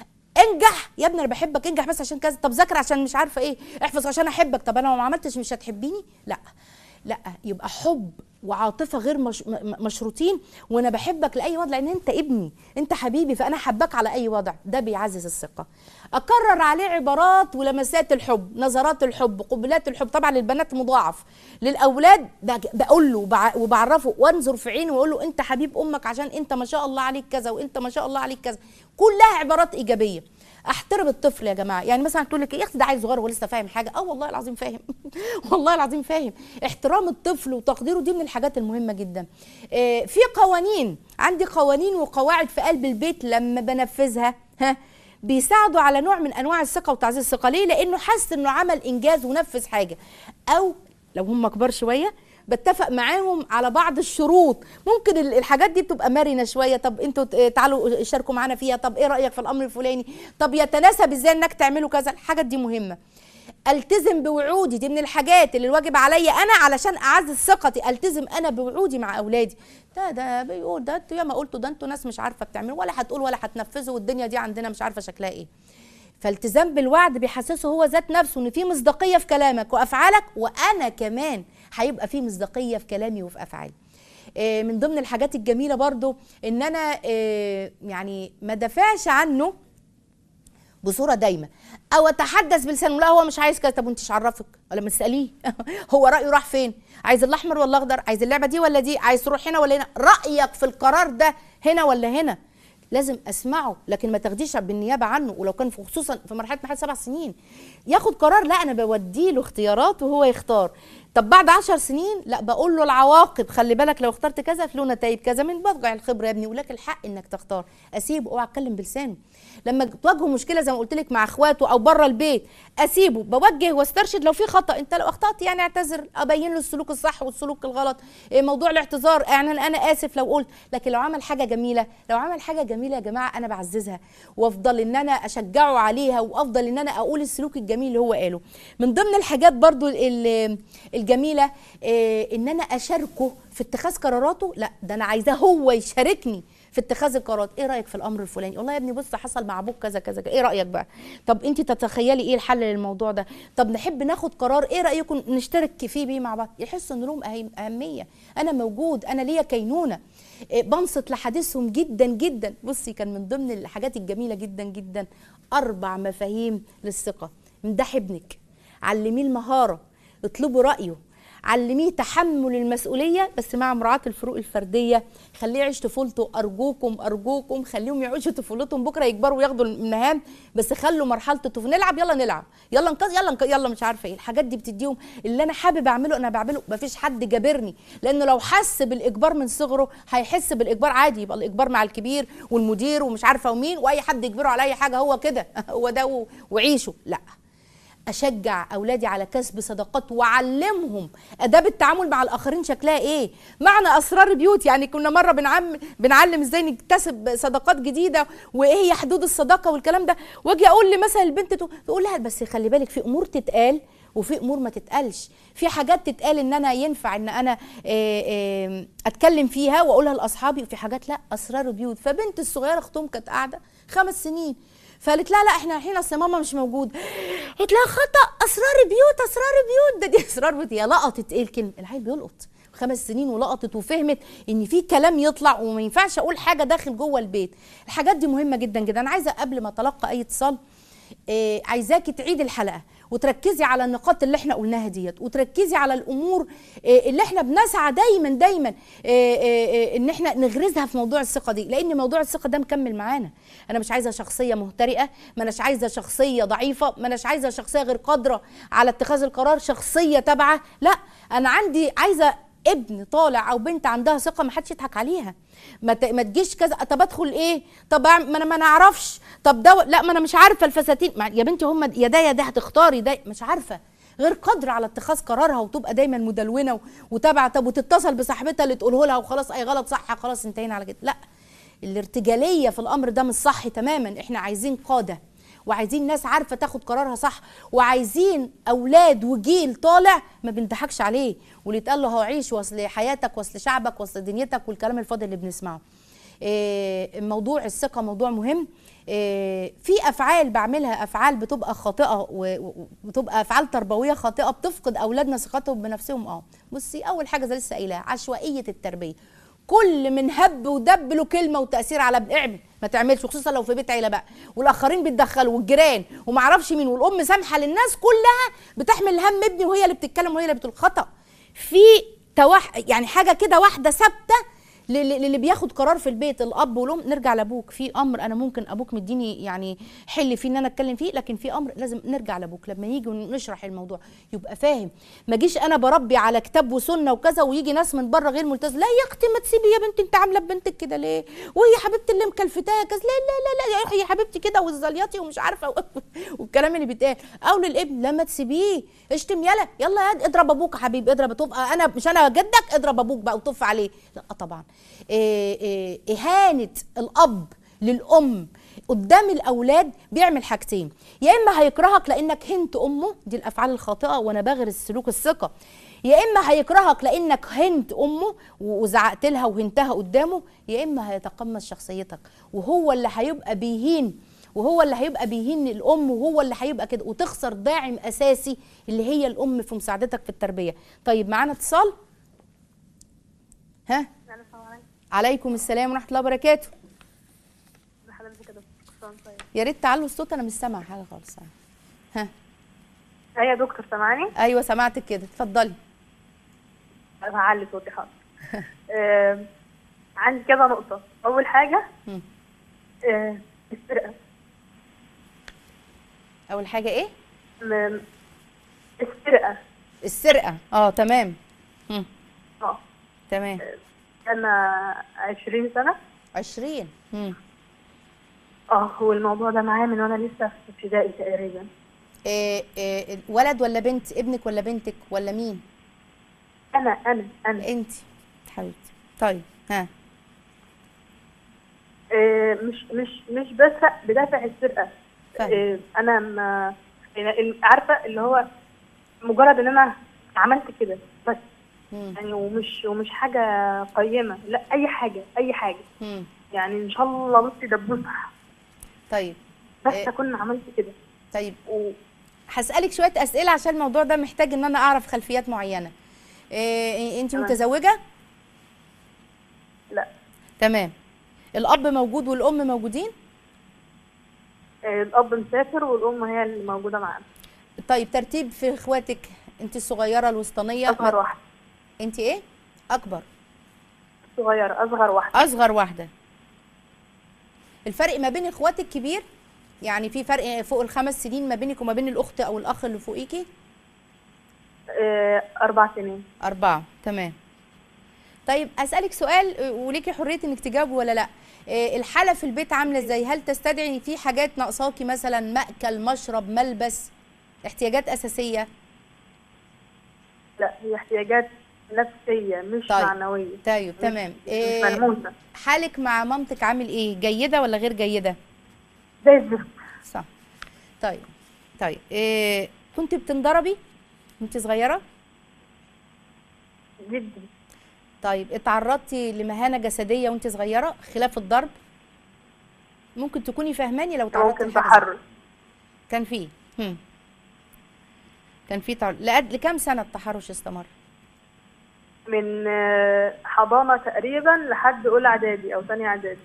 Speaker 2: انجح يا ابني انا بحبك انجح بس عشان كذا طب ذاكر عشان مش عارفه ايه احفظ عشان احبك طب انا لو ما عملتش مش هتحبيني لا لا يبقى حب وعاطفه غير مش م- م- مشروطين وانا بحبك لاي وضع لان انت ابني انت حبيبي فانا حبك على اي وضع ده بيعزز الثقه اكرر عليه عبارات ولمسات الحب نظرات الحب قبلات الحب طبعا للبنات مضاعف للاولاد بج- بقول له وبع- وبعرفه وانظر في عينه واقول له انت حبيب امك عشان انت ما شاء الله عليك كذا وانت ما شاء الله عليك كذا كلها عبارات ايجابيه احترم الطفل يا جماعه يعني مثلا تقول لك إيه يا اختي ده عيل صغير ولسه فاهم حاجه اه والله العظيم فاهم والله العظيم فاهم احترام الطفل وتقديره دي من الحاجات المهمه جدا آه، في قوانين عندي قوانين وقواعد في قلب البيت لما بنفذها ها بيساعدوا على نوع من انواع الثقه وتعزيز الثقه ليه لانه حس انه عمل انجاز ونفذ حاجه او لو هم كبار شويه بتفق معاهم على بعض الشروط ممكن ال- الحاجات دي بتبقى مرنه شويه طب انتوا ت- تعالوا شاركوا معانا فيها طب ايه رايك في الامر الفلاني طب يتناسب ازاي انك تعملوا كذا الحاجات دي مهمه التزم بوعودي دي من الحاجات اللي الواجب عليا انا علشان اعزز ثقتي التزم انا بوعودي مع اولادي ده ده بيقول ده انتوا ياما قلتوا ده انتوا ناس مش عارفه بتعملوا ولا هتقول ولا هتنفذوا والدنيا دي عندنا مش عارفه شكلها ايه فالتزام بالوعد بيحسسه هو ذات نفسه ان في مصداقيه في كلامك وافعالك وانا كمان هيبقى في مصداقيه في كلامي وفي افعالي آه، من ضمن الحاجات الجميله برضو ان انا آه، يعني ما دافعش عنه بصوره دايمه او اتحدث بلسانه لا هو مش عايز كذا طب وانت إيش عرفك ولا ما تساليه هو رايه راح فين عايز الاحمر ولا الاخضر عايز اللعبه دي ولا دي عايز تروح هنا ولا هنا رايك في القرار ده هنا ولا هنا لازم اسمعه لكن ما تاخديش بالنيابه عنه ولو كان في خصوصا في مرحله مرحله سبع سنين ياخد قرار لا انا بودي له اختيارات وهو يختار طب بعد عشر سنين لا بقول له العواقب خلي بالك لو اخترت كذا في له نتائج كذا من بضع الخبره يا ابني ولك الحق انك تختار اسيبه اوعى اتكلم بلسانه لما تواجهه مشكله زي ما قلت لك مع اخواته او بره البيت اسيبه بوجه واسترشد لو في خطا انت لو اخطات يعني اعتذر ابين له السلوك الصح والسلوك الغلط إيه موضوع الاعتذار يعني انا أنا اسف لو قلت لكن لو عمل حاجه جميله لو عمل حاجه جميله يا جماعه انا بعززها وافضل ان انا اشجعه عليها وافضل ان انا اقول السلوك الجميل اللي هو قاله من ضمن الحاجات برضو ال- الجميله إيه ان انا اشاركه في اتخاذ قراراته لا ده انا عايزاه هو يشاركني في اتخاذ القرارات ايه رايك في الامر الفلاني والله يا ابني بص حصل مع ابوك كذا كذا كذا. ايه رايك بقى طب انت تتخيلي ايه الحل للموضوع ده طب نحب ناخد قرار ايه رايكم نشترك فيه بيه مع بعض يحس ان لهم أهي- اهميه انا موجود انا ليا كينونه إيه بنصت لحديثهم جدا جدا بصي كان من ضمن الحاجات الجميله جدا جدا اربع مفاهيم للثقه امدحي ابنك علميه المهاره اطلبوا رايه علميه تحمل المسؤوليه بس مع مراعاه الفروق الفرديه خليه يعيش طفولته ارجوكم ارجوكم خليهم يعيشوا طفولتهم بكره يكبروا وياخدوا المهام بس خلوا مرحله الطفوله نلعب يلا نلعب يلا نقص يلا نقص يلا مش عارفه ايه الحاجات دي بتديهم اللي انا حابب اعمله انا بعمله مفيش حد جابرني لانه لو حس بالاجبار من صغره هيحس بالاجبار عادي يبقى الاجبار مع الكبير والمدير ومش عارفه ومين واي حد يجبره على اي حاجه هو كده هو ده و- وعيشه لا اشجع اولادي على كسب صداقات واعلمهم اداب التعامل مع الاخرين شكلها ايه معنى اسرار بيوت يعني كنا مره بنعم بنعلم ازاي نكتسب صداقات جديده وايه هي حدود الصداقه والكلام ده واجي اقول لي مثلا البنت تو- تقول لها بس خلي بالك في امور تتقال وفي امور ما تتقالش في حاجات تتقال ان انا ينفع ان انا آه، آه، اتكلم فيها واقولها لاصحابي وفي حاجات لا اسرار بيوت فبنت الصغيره اختهم كانت قاعده خمس سنين فقالت لها لا احنا رايحين اصل ماما مش موجوده قلت لها خطا اسرار بيوت اسرار بيوت ده دي اسرار بيوت هي لقطت ايه الكلمه العيل بيلقط خمس سنين ولقطت وفهمت ان في كلام يطلع وما ينفعش اقول حاجه داخل جوه البيت الحاجات دي مهمه جدا جدا انا عايزه قبل ما اتلقى اي اتصال إيه عايزاكي تعيدي الحلقه وتركزي على النقاط اللي احنا قلناها ديت وتركزي على الامور إيه اللي احنا بنسعى دايما دايما إيه إيه إيه ان احنا نغرزها في موضوع الثقه دي لان موضوع الثقه ده مكمل معانا انا مش عايزه شخصيه مهترئه ما اناش عايزه شخصيه ضعيفه ما اناش عايزه شخصيه غير قادره على اتخاذ القرار شخصيه تابعه لا انا عندي عايزه ابن طالع او بنت عندها ثقه ما حدش يضحك عليها ما ت- ما تجيش كذا طب ادخل ايه طب أعم- ما انا ما نعرفش طب ده لا ما انا مش عارفه الفساتين ما يا بنتي هم يا ده يا ده هتختاري ده مش عارفه غير قادره على اتخاذ قرارها وتبقى دايما مدلونه و- وتابعه طب وتتصل بصاحبتها اللي تقوله لها وخلاص اي غلط صح خلاص انتهينا على كده لا الارتجاليه في الامر ده مش صح تماما احنا عايزين قاده وعايزين ناس عارفه تاخد قرارها صح وعايزين اولاد وجيل طالع ما بنضحكش عليه واللي يتقال له هو عيش وصل حياتك وصل شعبك وصل دنيتك والكلام الفاضي اللي بنسمعه إيه، موضوع الثقه موضوع مهم إيه، في افعال بعملها افعال بتبقى خاطئه و- و- وبتبقى افعال تربويه خاطئه بتفقد اولادنا ثقتهم بنفسهم اه بصي اول حاجه زي لسه قايلها عشوائيه التربيه كل من هب ودب له كلمه وتاثير على ابن اعمل ما تعملش خصوصا لو في بيت عيله بقى والاخرين بيتدخلوا والجيران وما اعرفش مين والام سامحه للناس كلها بتحمل هم ابني وهي اللي بتتكلم وهي اللي بتقول خطا في توح يعني حاجه كده واحده ثابته للي للي بياخد قرار في البيت الاب والام نرجع لابوك في امر انا ممكن ابوك مديني يعني حل فيه ان انا اتكلم فيه لكن في امر لازم نرجع لابوك لما يجي ونشرح الموضوع يبقى فاهم ما جيش انا بربي على كتاب وسنه وكذا ويجي ناس من بره غير ملتزم لا يا اختي ما تسيبي يا بنتي انت عامله ببنتك كده ليه وهي حبيبتي اللي مكلفتاها كذا لا لا لا لا يا روحي يا حبيبتي كده والزلياتي ومش عارفه والكلام اللي بيتقال او للابن لا ما تسيبيه اشتم يلا يلا يا اضرب ابوك يا حبيبي اضرب تبقى انا مش انا جدك اضرب ابوك بقى وطف عليه لا طبعا إيه إيه اهانه الاب للام قدام الاولاد بيعمل حاجتين يا اما هيكرهك لانك هنت امه دي الافعال الخاطئه وانا بغرس سلوك الثقه يا اما هيكرهك لانك هنت امه وزعقت لها وهنتها قدامه يا اما هيتقمص شخصيتك وهو اللي هيبقى بيهين وهو اللي هيبقى بيهين الام وهو اللي هيبقى كده وتخسر داعم اساسي اللي هي الام في مساعدتك في التربيه طيب معانا اتصال ها
Speaker 3: السلام عليكم
Speaker 2: عليكم السلام ورحمه الله وبركاته
Speaker 3: حضرتك يا دكتور كل طيب
Speaker 2: يا ريت تعلوا الصوت انا مش سامعه حاجه خالص ها
Speaker 3: ايه يا دكتور سامعاني
Speaker 2: ايوه سمعتك كده اتفضلي
Speaker 3: هعلي صوتي حاضر آه، عندي كذا نقطة أول حاجة
Speaker 2: مم.
Speaker 3: آه، السرقة
Speaker 2: اول حاجه ايه
Speaker 3: م- السرقة
Speaker 2: السرقه اه تمام مم.
Speaker 3: اه
Speaker 2: تمام
Speaker 3: أنا عشرين سنة
Speaker 2: 20 مم.
Speaker 3: اه هو الموضوع ده معايا من وأنا لسه في ابتدائي تقريبا
Speaker 2: إيه إيه ولد ولا بنت ابنك ولا بنتك ولا مين
Speaker 3: أنا أنا أنا
Speaker 2: انت حبيبتي طيب ها
Speaker 3: آه، مش مش مش بسرق بدافع السرقة
Speaker 2: فاهم.
Speaker 3: آه، أنا ما يعني ال- عارفة اللي هو مجرد إن أنا عملت كده بس
Speaker 2: مم.
Speaker 3: يعني ومش ومش حاجة قيمة لا أي حاجة أي حاجة
Speaker 2: مم.
Speaker 3: يعني إن شاء الله بصي دبوسة
Speaker 2: طيب
Speaker 3: بس
Speaker 2: إيه.
Speaker 3: أكون عملت كده
Speaker 2: طيب
Speaker 3: و...
Speaker 2: هسألك شوية أسئلة عشان الموضوع ده محتاج إن أنا أعرف خلفيات معينة. إيه أنت
Speaker 3: تمام.
Speaker 2: متزوجة؟
Speaker 3: لا
Speaker 2: تمام. الأب موجود والأم موجودين؟
Speaker 3: آه، الأب مسافر والأم هي اللي موجودة معانا
Speaker 2: طيب ترتيب في إخواتك أنت الصغيرة الوسطانية
Speaker 3: أصغر واحدة
Speaker 2: أنت إيه؟ أكبر
Speaker 3: صغيرة أصغر واحدة
Speaker 2: أصغر واحدة. الفرق ما بين إخواتك كبير؟ يعني في فرق فوق الخمس سنين ما بينك وما بين الأخت أو الأخ اللي فوقيكي؟
Speaker 3: آه، أربع سنين
Speaker 2: أربعة تمام طيب أسألك سؤال آه، وليكي حرية إنك تجاوبي ولا لأ آه، الحالة في البيت عاملة إزاي هل تستدعي في حاجات ناقصاكي مثلا مأكل مشرب ملبس احتياجات أساسية
Speaker 3: لا هي احتياجات نفسية مش
Speaker 2: طيب.
Speaker 3: معنوية
Speaker 2: طيب
Speaker 3: مش-
Speaker 2: تمام
Speaker 3: مش
Speaker 2: آه،
Speaker 3: ملموسة
Speaker 2: حالك مع مامتك عامل إيه جيدة ولا غير جيدة
Speaker 3: زي الزفت
Speaker 2: صح طيب طيب إيه كنت بتنضربي وانت صغيرة
Speaker 3: جدا
Speaker 2: طيب اتعرضتي لمهانة جسدية وانت صغيرة خلاف الضرب ممكن تكوني فاهماني لو تعرضتي
Speaker 3: ممكن
Speaker 2: لحاجة زي-
Speaker 3: تحرش
Speaker 2: كان فيه هم. كان فيه تعرض لقد لكام سنة التحرش استمر
Speaker 3: من آه، حضانة تقريبا لحد أولى إعدادي أو تانية إعدادي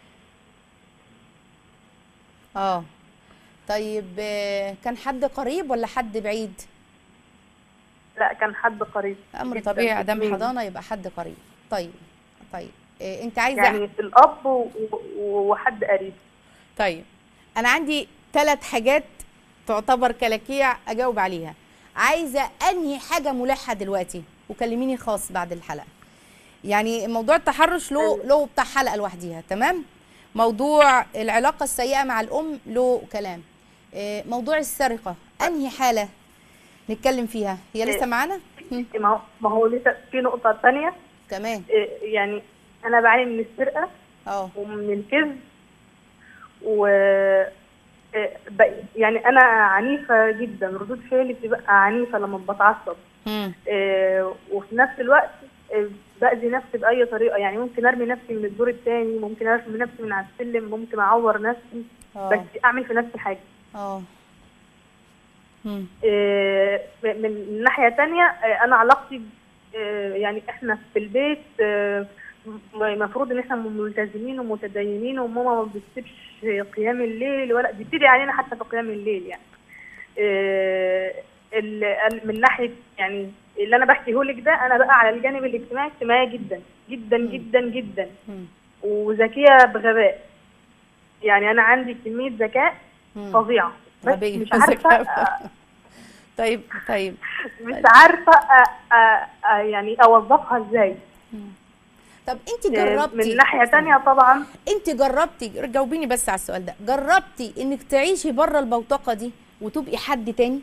Speaker 2: اه طيب آه، كان حد قريب ولا حد بعيد
Speaker 3: لا كان حد قريب
Speaker 2: امر
Speaker 3: جداً.
Speaker 2: طبيعي ادام
Speaker 3: اتنين.
Speaker 2: حضانة يبقى حد قريب طيب طيب إيه انت عايزة
Speaker 3: يعني الأب و- و- وحد قريب
Speaker 2: طيب انا عندي ثلاث حاجات تعتبر كلاكيع اجاوب عليها عايزه انهي حاجه ملحه دلوقتي وكلميني خاص بعد الحلقه يعني موضوع التحرش له له بتاع حلقه لوحديها تمام موضوع العلاقه السيئه مع الام له كلام إيه، موضوع السرقه انهي حاله نتكلم فيها هي لسه
Speaker 3: إيه.
Speaker 2: معانا هم،
Speaker 3: ما هو ما هو لسه في نقطة تانية
Speaker 2: تمام
Speaker 3: إيه، يعني أنا بعاني من السرقة
Speaker 2: اه
Speaker 3: ومن الكذب و إيه، ب- يعني أنا عنيفة جدا ردود فعلي بتبقى عنيفة لما بتعصب
Speaker 2: هم،
Speaker 3: إيه، وفي نفس الوقت آه، باذي نفسي باي طريقه يعني ممكن ارمي نفسي من الدور الثاني ممكن ارمي نفسي من على السلم ممكن اعور نفسي
Speaker 2: اه
Speaker 3: بس اعمل في نفسي حاجه
Speaker 2: اه مم.
Speaker 3: آه، من من ناحيه تانية آه، انا علاقتي آه، يعني احنا في البيت آه، م- المفروض ان احنا ملتزمين ومتدينين وماما ما بتسيبش قيام الليل ولا بتبتدي علينا حتى في قيام الليل يعني آه، ال- ال- من ناحيه يعني اللي انا بحكيه لك ده انا بقى على الجانب الاجتماعي اجتماعي جدا جدا جدا جدا
Speaker 2: مم.
Speaker 3: وذكيه بغباء يعني انا عندي كميه ذكاء
Speaker 2: مم.
Speaker 3: فظيعه بس
Speaker 2: غبية.
Speaker 3: مش عارفه آه،
Speaker 2: طيب طيب
Speaker 3: مش عارفه أ- أ- أ- يعني اوظفها ازاي
Speaker 2: طب انت جربتي
Speaker 3: من ناحيه تانية طبعا
Speaker 2: انت جربتي جاوبيني بس على السؤال ده جربتي انك تعيشي بره البوتقه دي وتبقي حد تاني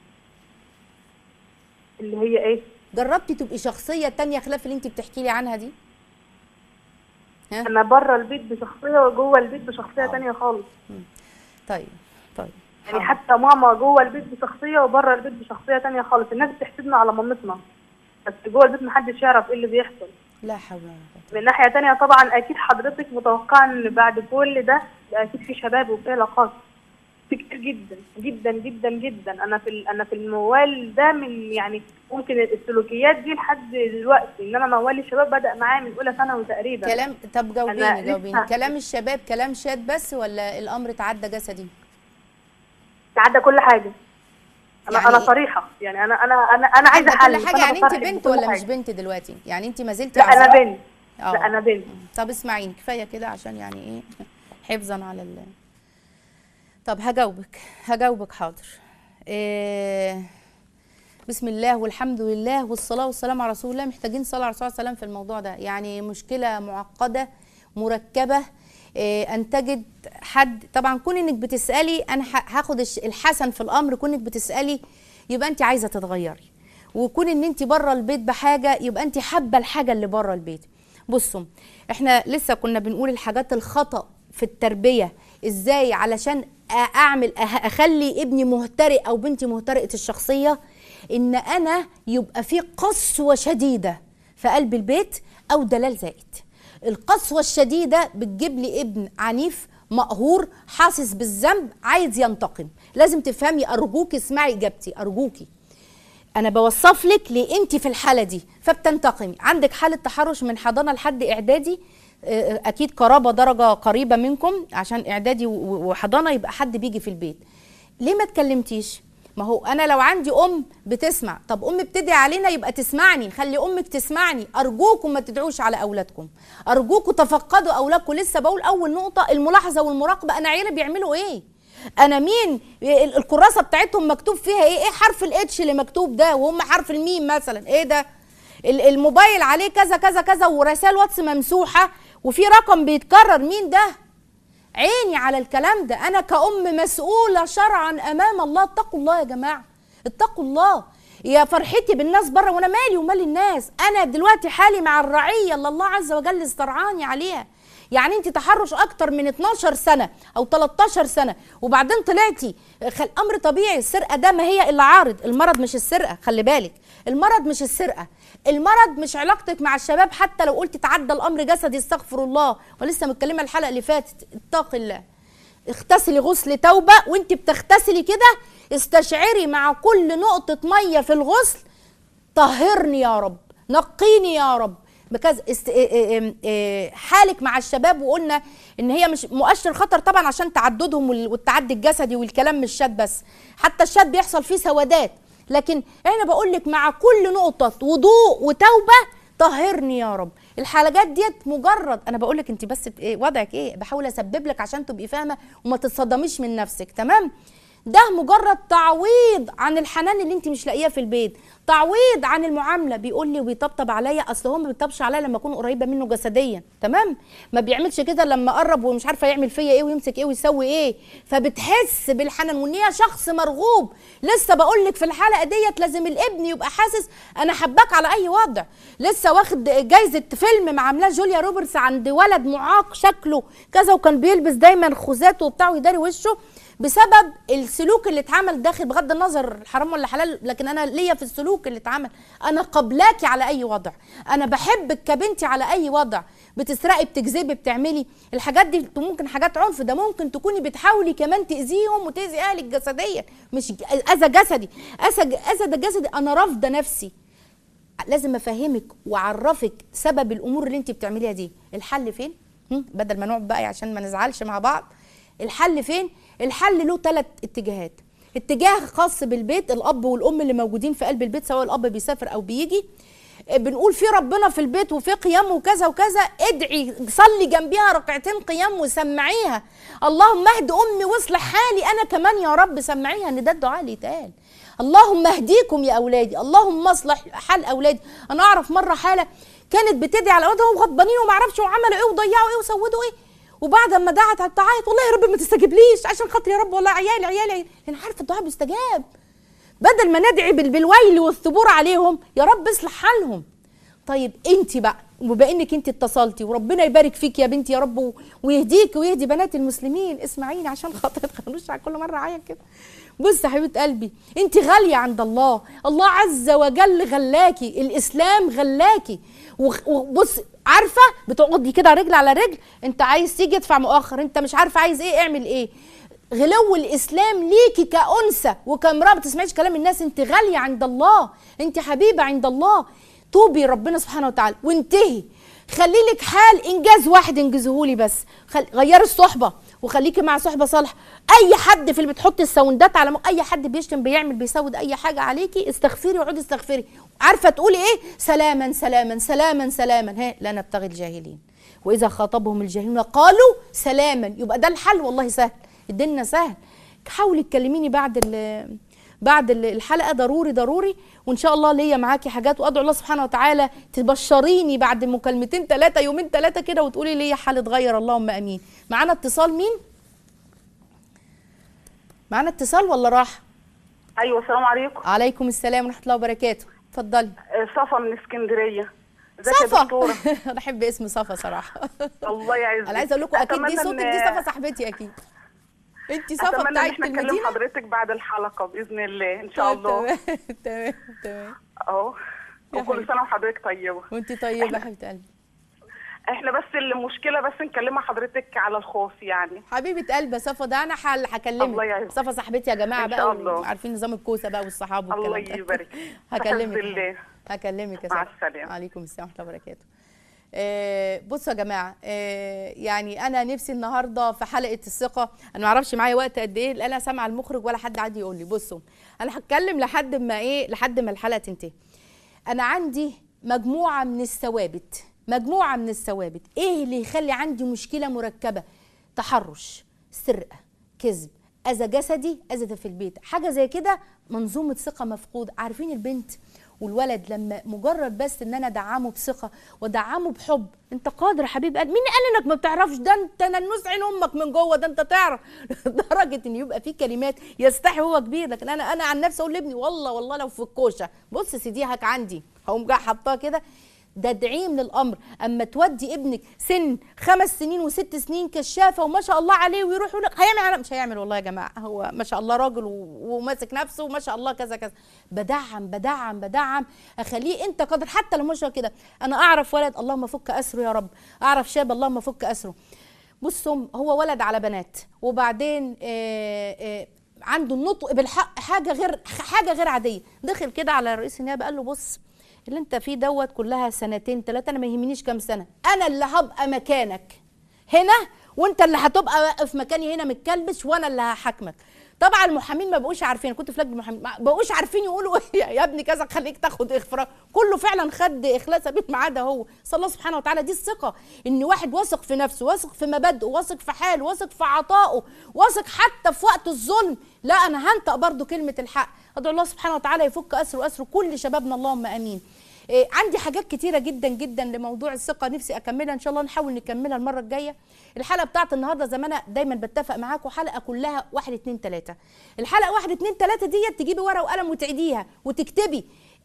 Speaker 3: اللي هي ايه
Speaker 2: جربتي تبقي شخصيه تانية خلاف اللي انت بتحكي لي عنها دي ها
Speaker 3: انا بره البيت بشخصيه وجوه البيت بشخصيه
Speaker 2: آه.
Speaker 3: تانية خالص
Speaker 2: طيب طيب
Speaker 3: يعني
Speaker 2: حاضر.
Speaker 3: حتى ماما جوه البيت بشخصيه وبره البيت بشخصيه تانية خالص الناس بتحسدنا على مامتنا بس جوه البيت محدش يعرف ايه اللي بيحصل
Speaker 2: لا حول ولا قوه
Speaker 3: من ناحيه تانية طبعا اكيد حضرتك متوقعه ان بعد كل ده اكيد في شباب وفي علاقات في كتير جدا جدا جدا جدا انا في ال- انا في الموال ده من يعني ممكن السلوكيات دي لحد دلوقتي انما موال الشباب بدا معايا من اولى ثانوي تقريبا
Speaker 2: كلام طب جاوبيني
Speaker 3: أنا
Speaker 2: جاوبيني
Speaker 3: لسه-
Speaker 2: كلام الشباب كلام شات بس ولا الامر تعدى جسدي
Speaker 3: تعدى كل حاجه انا
Speaker 2: يعني
Speaker 3: انا
Speaker 2: إيه؟
Speaker 3: صريحه يعني انا انا انا انا عايزه
Speaker 2: تعدى
Speaker 3: حل
Speaker 2: كل حاجه
Speaker 3: فأنا
Speaker 2: يعني انت
Speaker 3: بصرح
Speaker 2: بنت
Speaker 3: بكل
Speaker 2: ولا
Speaker 3: حاجة.
Speaker 2: مش بنت دلوقتي يعني انت ما زلت
Speaker 3: لا انا
Speaker 2: عذراء؟
Speaker 3: بنت
Speaker 2: اه
Speaker 3: لا انا بنت
Speaker 2: طب اسمعيني كفايه كده عشان يعني ايه حفظا على ال طب هجاوبك هجاوبك حاضر إيه بسم الله والحمد لله والصلاه والسلام على رسول الله محتاجين صلاه على الرسول صلى الله عليه وسلم في الموضوع ده يعني مشكله معقده مركبه إيه ان تجد حد طبعا كون انك بتسالي انا ه- هاخد الش- الحسن في الامر كونك بتسالي يبقى انت عايزه تتغيري وكون ان انت بره البيت بحاجه يبقى انت حابه الحاجه اللي بره البيت بصوا احنا لسه كنا بنقول الحاجات الخطا في التربيه ازاي علشان أ- اعمل أه- اخلي ابني مهترئ او بنتي مهترئه الشخصيه ان انا يبقى في قسوه شديده في قلب البيت او دلال زائد القسوه الشديده بتجيب لي ابن عنيف مقهور حاسس بالذنب عايز ينتقم لازم تفهمي ارجوكي اسمعي اجابتي ارجوكي انا بوصف لك ليه انت في الحاله دي فبتنتقمي عندك حاله تحرش من حضانه لحد اعدادي آه، اكيد قرابه درجه قريبه منكم عشان اعدادي و- و- وحضانه يبقى حد بيجي في البيت ليه ما اتكلمتيش ما هو انا لو عندي ام بتسمع طب ام بتدعي علينا يبقى تسمعني خلي امك تسمعني ارجوكم ما تدعوش على اولادكم ارجوكم تفقدوا اولادكم لسه بقول اول نقطه الملاحظه والمراقبه انا عيالي بيعملوا ايه انا مين ال- الكراسه بتاعتهم مكتوب فيها ايه ايه حرف الاتش اللي مكتوب ده وهم حرف الميم مثلا ايه ده ال- الموبايل عليه كذا كذا كذا ورسائل واتس ممسوحه وفي رقم بيتكرر مين ده عيني على الكلام ده انا كأم مسؤولة شرعا امام الله اتقوا الله يا جماعة اتقوا الله يا فرحتي بالناس بره وانا مالي ومال الناس انا دلوقتي حالي مع الرعية اللي الله عز وجل استرعاني عليها يعني انت تحرش اكتر من 12 سنة او 13 سنة وبعدين طلعتي خل امر طبيعي السرقة ده ما هي الا عارض المرض مش السرقة خلي بالك المرض مش السرقة المرض مش علاقتك مع الشباب حتى لو قلت تعدى الامر جسدي استغفر الله ولسه متكلمه الحلقه اللي فاتت اتق الله اغتسلي غسل توبه وانت بتغتسلي كده استشعري مع كل نقطه ميه في الغسل طهرني يا رب نقيني يا رب بكذا است... إيه إيه إيه حالك مع الشباب وقلنا ان هي مش مؤشر خطر طبعا عشان تعددهم وال- والتعدي الجسدي والكلام مش شات بس حتى الشات بيحصل فيه سوادات لكن انا بقول لك مع كل نقطه وضوء وتوبه طهرني يا رب الحلقات ديت مجرد انا بقول لك انت بس ب- إيه وضعك ايه بحاول اسبب لك عشان تبقي فاهمه وما تتصدميش من نفسك تمام ده مجرد تعويض عن الحنان اللي انت مش لاقيه في البيت تعويض عن المعامله بيقول لي وبيطبطب عليا اصل هو ما بيطبطبش عليا لما اكون قريبه منه جسديا تمام ما بيعملش كده لما قرب ومش عارفه يعمل فيا ايه ويمسك ايه ويسوي ايه فبتحس بالحنان وان هي شخص مرغوب لسه بقول لك في الحلقه ديت لازم الابن يبقى حاسس انا حباك على اي وضع لسه واخد جايزه فيلم مع عاملاه جوليا روبرتس عند ولد معاق شكله كذا وكان بيلبس دايما خوذات وبتاع ويداري وشه بسبب السلوك اللي اتعمل داخل بغض النظر حرام ولا حلال لكن انا ليا في السلوك اللي اتعمل انا قبلاكي على اي وضع انا بحبك كبنتي على اي وضع بتسرقي بتكذبي بتعملي الحاجات دي ممكن حاجات عنف ده ممكن تكوني بتحاولي كمان تاذيهم وتاذي اهلك جسديا مش ج- اذى جسدي اذى اذى ده جسدي انا رافضه نفسي لازم افهمك واعرفك سبب الامور اللي انت بتعمليها دي الحل فين هم؟ بدل ما نقعد بقى عشان ما نزعلش مع بعض الحل فين الحل له ثلاث اتجاهات اتجاه خاص بالبيت الاب والام اللي موجودين في قلب البيت سواء الاب بيسافر او بيجي بنقول في ربنا في البيت وفي قيام وكذا وكذا ادعي صلي جنبيها ركعتين قيام وسمعيها اللهم اهد امي واصلح حالي انا كمان يا رب سمعيها ان ده الدعاء اللي يتقال اللهم اهديكم يا اولادي اللهم اصلح حال اولادي انا اعرف مره حاله كانت بتدعي على اولادها غضبانين وما اعرفش وعملوا ايه وضيعوا ايه وسودوا ايه وبعد ما دعت تعيط والله يا رب ما تستجيبليش عشان خاطر يا رب والله عيالي عيالي انا عارفه الدعاء بيستجاب بدل ما ندعي بال- بالويل والثبور عليهم يا رب اصلح حالهم طيب انت بقى وبما انك انت اتصلتي وربنا يبارك فيك يا بنتي يا رب و- ويهديك ويهدي بنات المسلمين اسمعيني عشان خاطر ما تخلوش على كل مره عيط كده بص يا حبيبه قلبي انت غاليه عند الله الله عز وجل غلاكي الاسلام غلاكي وخ- وبص عارفه بتقعدي كده رجل على رجل انت عايز تيجي ادفع مؤخر انت مش عارفه عايز ايه اعمل ايه غلو الاسلام ليكي كانثى وكامراه ما تسمعيش كلام الناس انت غاليه عند الله انت حبيبه عند الله توبي ربنا سبحانه وتعالى وانتهي خلي لك حال انجاز واحد انجزهولي بس خل... غيري الصحبه وخليكي مع صحبه صالحه اي حد في اللي بتحط الساوندات على م... اي حد بيشتم بيعمل بيسود اي حاجه عليكي استغفري وعودي استغفري عارفه تقولي ايه سلاما سلاما سلاما سلاما ها لا نبتغي الجاهلين واذا خاطبهم الجاهلون قالوا سلاما يبقى ده الحل والله سهل الدنيا سهل حاولي تكلميني بعد ال بعد ال- الحلقه ضروري ضروري وان شاء الله ليا معاكي حاجات وادعو الله سبحانه وتعالى تبشريني بعد مكالمتين ثلاثه يومين ثلاثه كده وتقولي لي حال اتغير اللهم امين معانا اتصال مين معانا اتصال ولا راح
Speaker 3: ايوه السلام عليكم
Speaker 2: عليكم السلام ورحمه الله وبركاته اتفضلي
Speaker 3: آه، صفا من اسكندريه ازيك يا
Speaker 2: صفا
Speaker 3: دكتوره
Speaker 2: انا احب اسم صفا صراحه
Speaker 3: الله يعزك
Speaker 2: انا عايزه اقول لكم اكيد دي
Speaker 3: أتمنى
Speaker 2: صوتك
Speaker 3: إن-
Speaker 2: دي صفا صاحبتي اكيد انت صفا
Speaker 3: اتمنى ان
Speaker 2: بتاعت
Speaker 3: احنا نكلم
Speaker 2: المدينه
Speaker 3: حضرتك بعد الحلقه باذن الله ان شاء
Speaker 2: طيب،
Speaker 3: الله
Speaker 2: تمام تمام تمام
Speaker 3: اهو
Speaker 2: يا
Speaker 3: وكل
Speaker 2: حبيبي.
Speaker 3: سنه وحضرتك طيبه
Speaker 2: وانت طيبه يا حبيبه قلبي
Speaker 3: احنا بس المشكله بس نكلمها حضرتك على الخاص يعني
Speaker 2: حبيبه قلبي يا صفا ده انا حل
Speaker 3: الله
Speaker 2: هكلمك
Speaker 3: يعزك.
Speaker 2: صفا صاحبتي يا جماعه
Speaker 3: إن
Speaker 2: بقى
Speaker 3: شاء الله.
Speaker 2: عارفين نظام الكوسه بقى والصحاب والكلام
Speaker 3: الله
Speaker 2: ده.
Speaker 3: يبارك
Speaker 2: هكلمك
Speaker 3: بحفظ الله.
Speaker 2: هكلمك يا
Speaker 3: مع
Speaker 2: صفا
Speaker 3: السلامة.
Speaker 2: عليكم السلام ورحمه الله وبركاته آه، بصوا يا جماعه آه، يعني انا نفسي النهارده في حلقه الثقه انا ما اعرفش معايا وقت قد ايه لا انا سامعه المخرج ولا حد عادي يقول لي بصوا انا هتكلم لحد ما ايه لحد ما الحلقه تنتهي انا عندي مجموعه من الثوابت مجموعه من الثوابت ايه اللي يخلي عندي مشكله مركبه تحرش سرقه كذب اذى جسدي اذى في البيت حاجه زي كده منظومه ثقه مفقود عارفين البنت والولد لما مجرد بس ان انا ادعمه بثقه وادعمه بحب انت قادر يا حبيب قلبي مين قال انك ما بتعرفش ده انت ننوس عين امك من جوه ده انت تعرف لدرجه ان يبقى في كلمات يستحي هو كبير لكن انا انا عن نفسي اقول لابني والله والله لو في الكوشه بص سيديهك عندي هقوم جاي حطها كده ده دعيم للامر اما تودي ابنك سن خمس سنين وست سنين كشافه وما شاء الله عليه ويروح يقول لك هيعمل على مش هيعمل والله يا جماعه هو ما شاء الله راجل و- وماسك نفسه وما شاء الله كذا كذا بدعم بدعم بدعم اخليه انت قادر حتى لو مش هو كده انا اعرف ولد اللهم فك اسره يا رب اعرف شاب اللهم فك اسره بصوا هو ولد على بنات وبعدين آه آه عنده النطق بالحق حاجه غير حاجه غير عاديه دخل كده على رئيس النيابه قال له بص اللي انت فيه دوت كلها سنتين ثلاثه انا ما يهمنيش كام سنه انا اللي هبقى مكانك هنا وانت اللي هتبقى واقف مكاني هنا متكلبش وانا اللي هحاكمك طبعا المحامين ما بقوش عارفين كنت في لجنه المحامين ما بقوش عارفين يقولوا إيه يا ابني كذا خليك تاخد اخفراء كله فعلا خد اخلاء سبيل ما عدا هو صلى الله سبحانه وتعالى دي الثقه ان واحد واثق في نفسه واثق في مبادئه واثق في حاله واثق في عطائه واثق حتى في وقت الظلم لا انا هنطق برضو كلمه الحق ادعو الله سبحانه وتعالى يفك اسر واسر كل شبابنا اللهم امين إيه، عندي حاجات كتيره جدا جدا لموضوع الثقه نفسي اكملها ان شاء الله نحاول نكملها المره الجايه الحلقه بتاعت النهارده زي ما انا دايما بتفق معاكم حلقه كلها واحد اتنين تلاته الحلقه واحد اتنين تلاته ديت تجيبي ورقه وقلم وتعيديها وتكتبي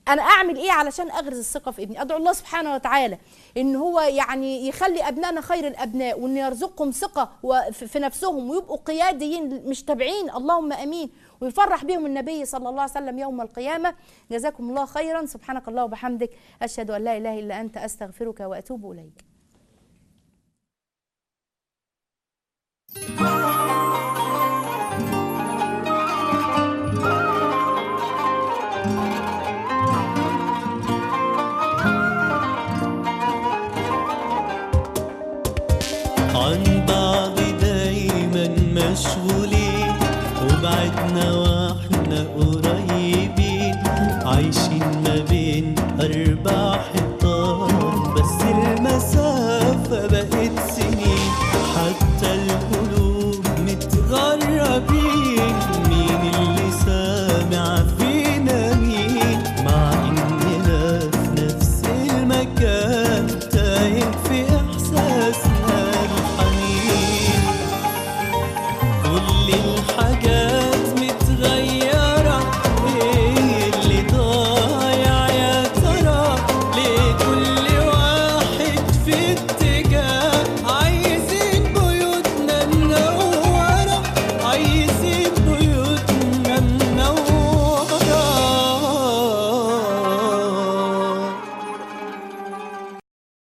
Speaker 2: انا اعمل ايه علشان اغرز الثقه في ابني ادعو الله سبحانه وتعالى ان هو يعني يخلي ابنائنا خير الابناء وان يرزقهم ثقه وف- في نفسهم ويبقوا قياديين مش تابعين اللهم امين ويفرح بهم النبي صلى الله عليه وسلم يوم القيامه جزاكم الله خيرا سبحانك الله وبحمدك اشهد ان لا اله الا انت استغفرك واتوب اليك
Speaker 1: عن بعض دايما مشغولين وبعدنا واحنا قريبين عايشين ما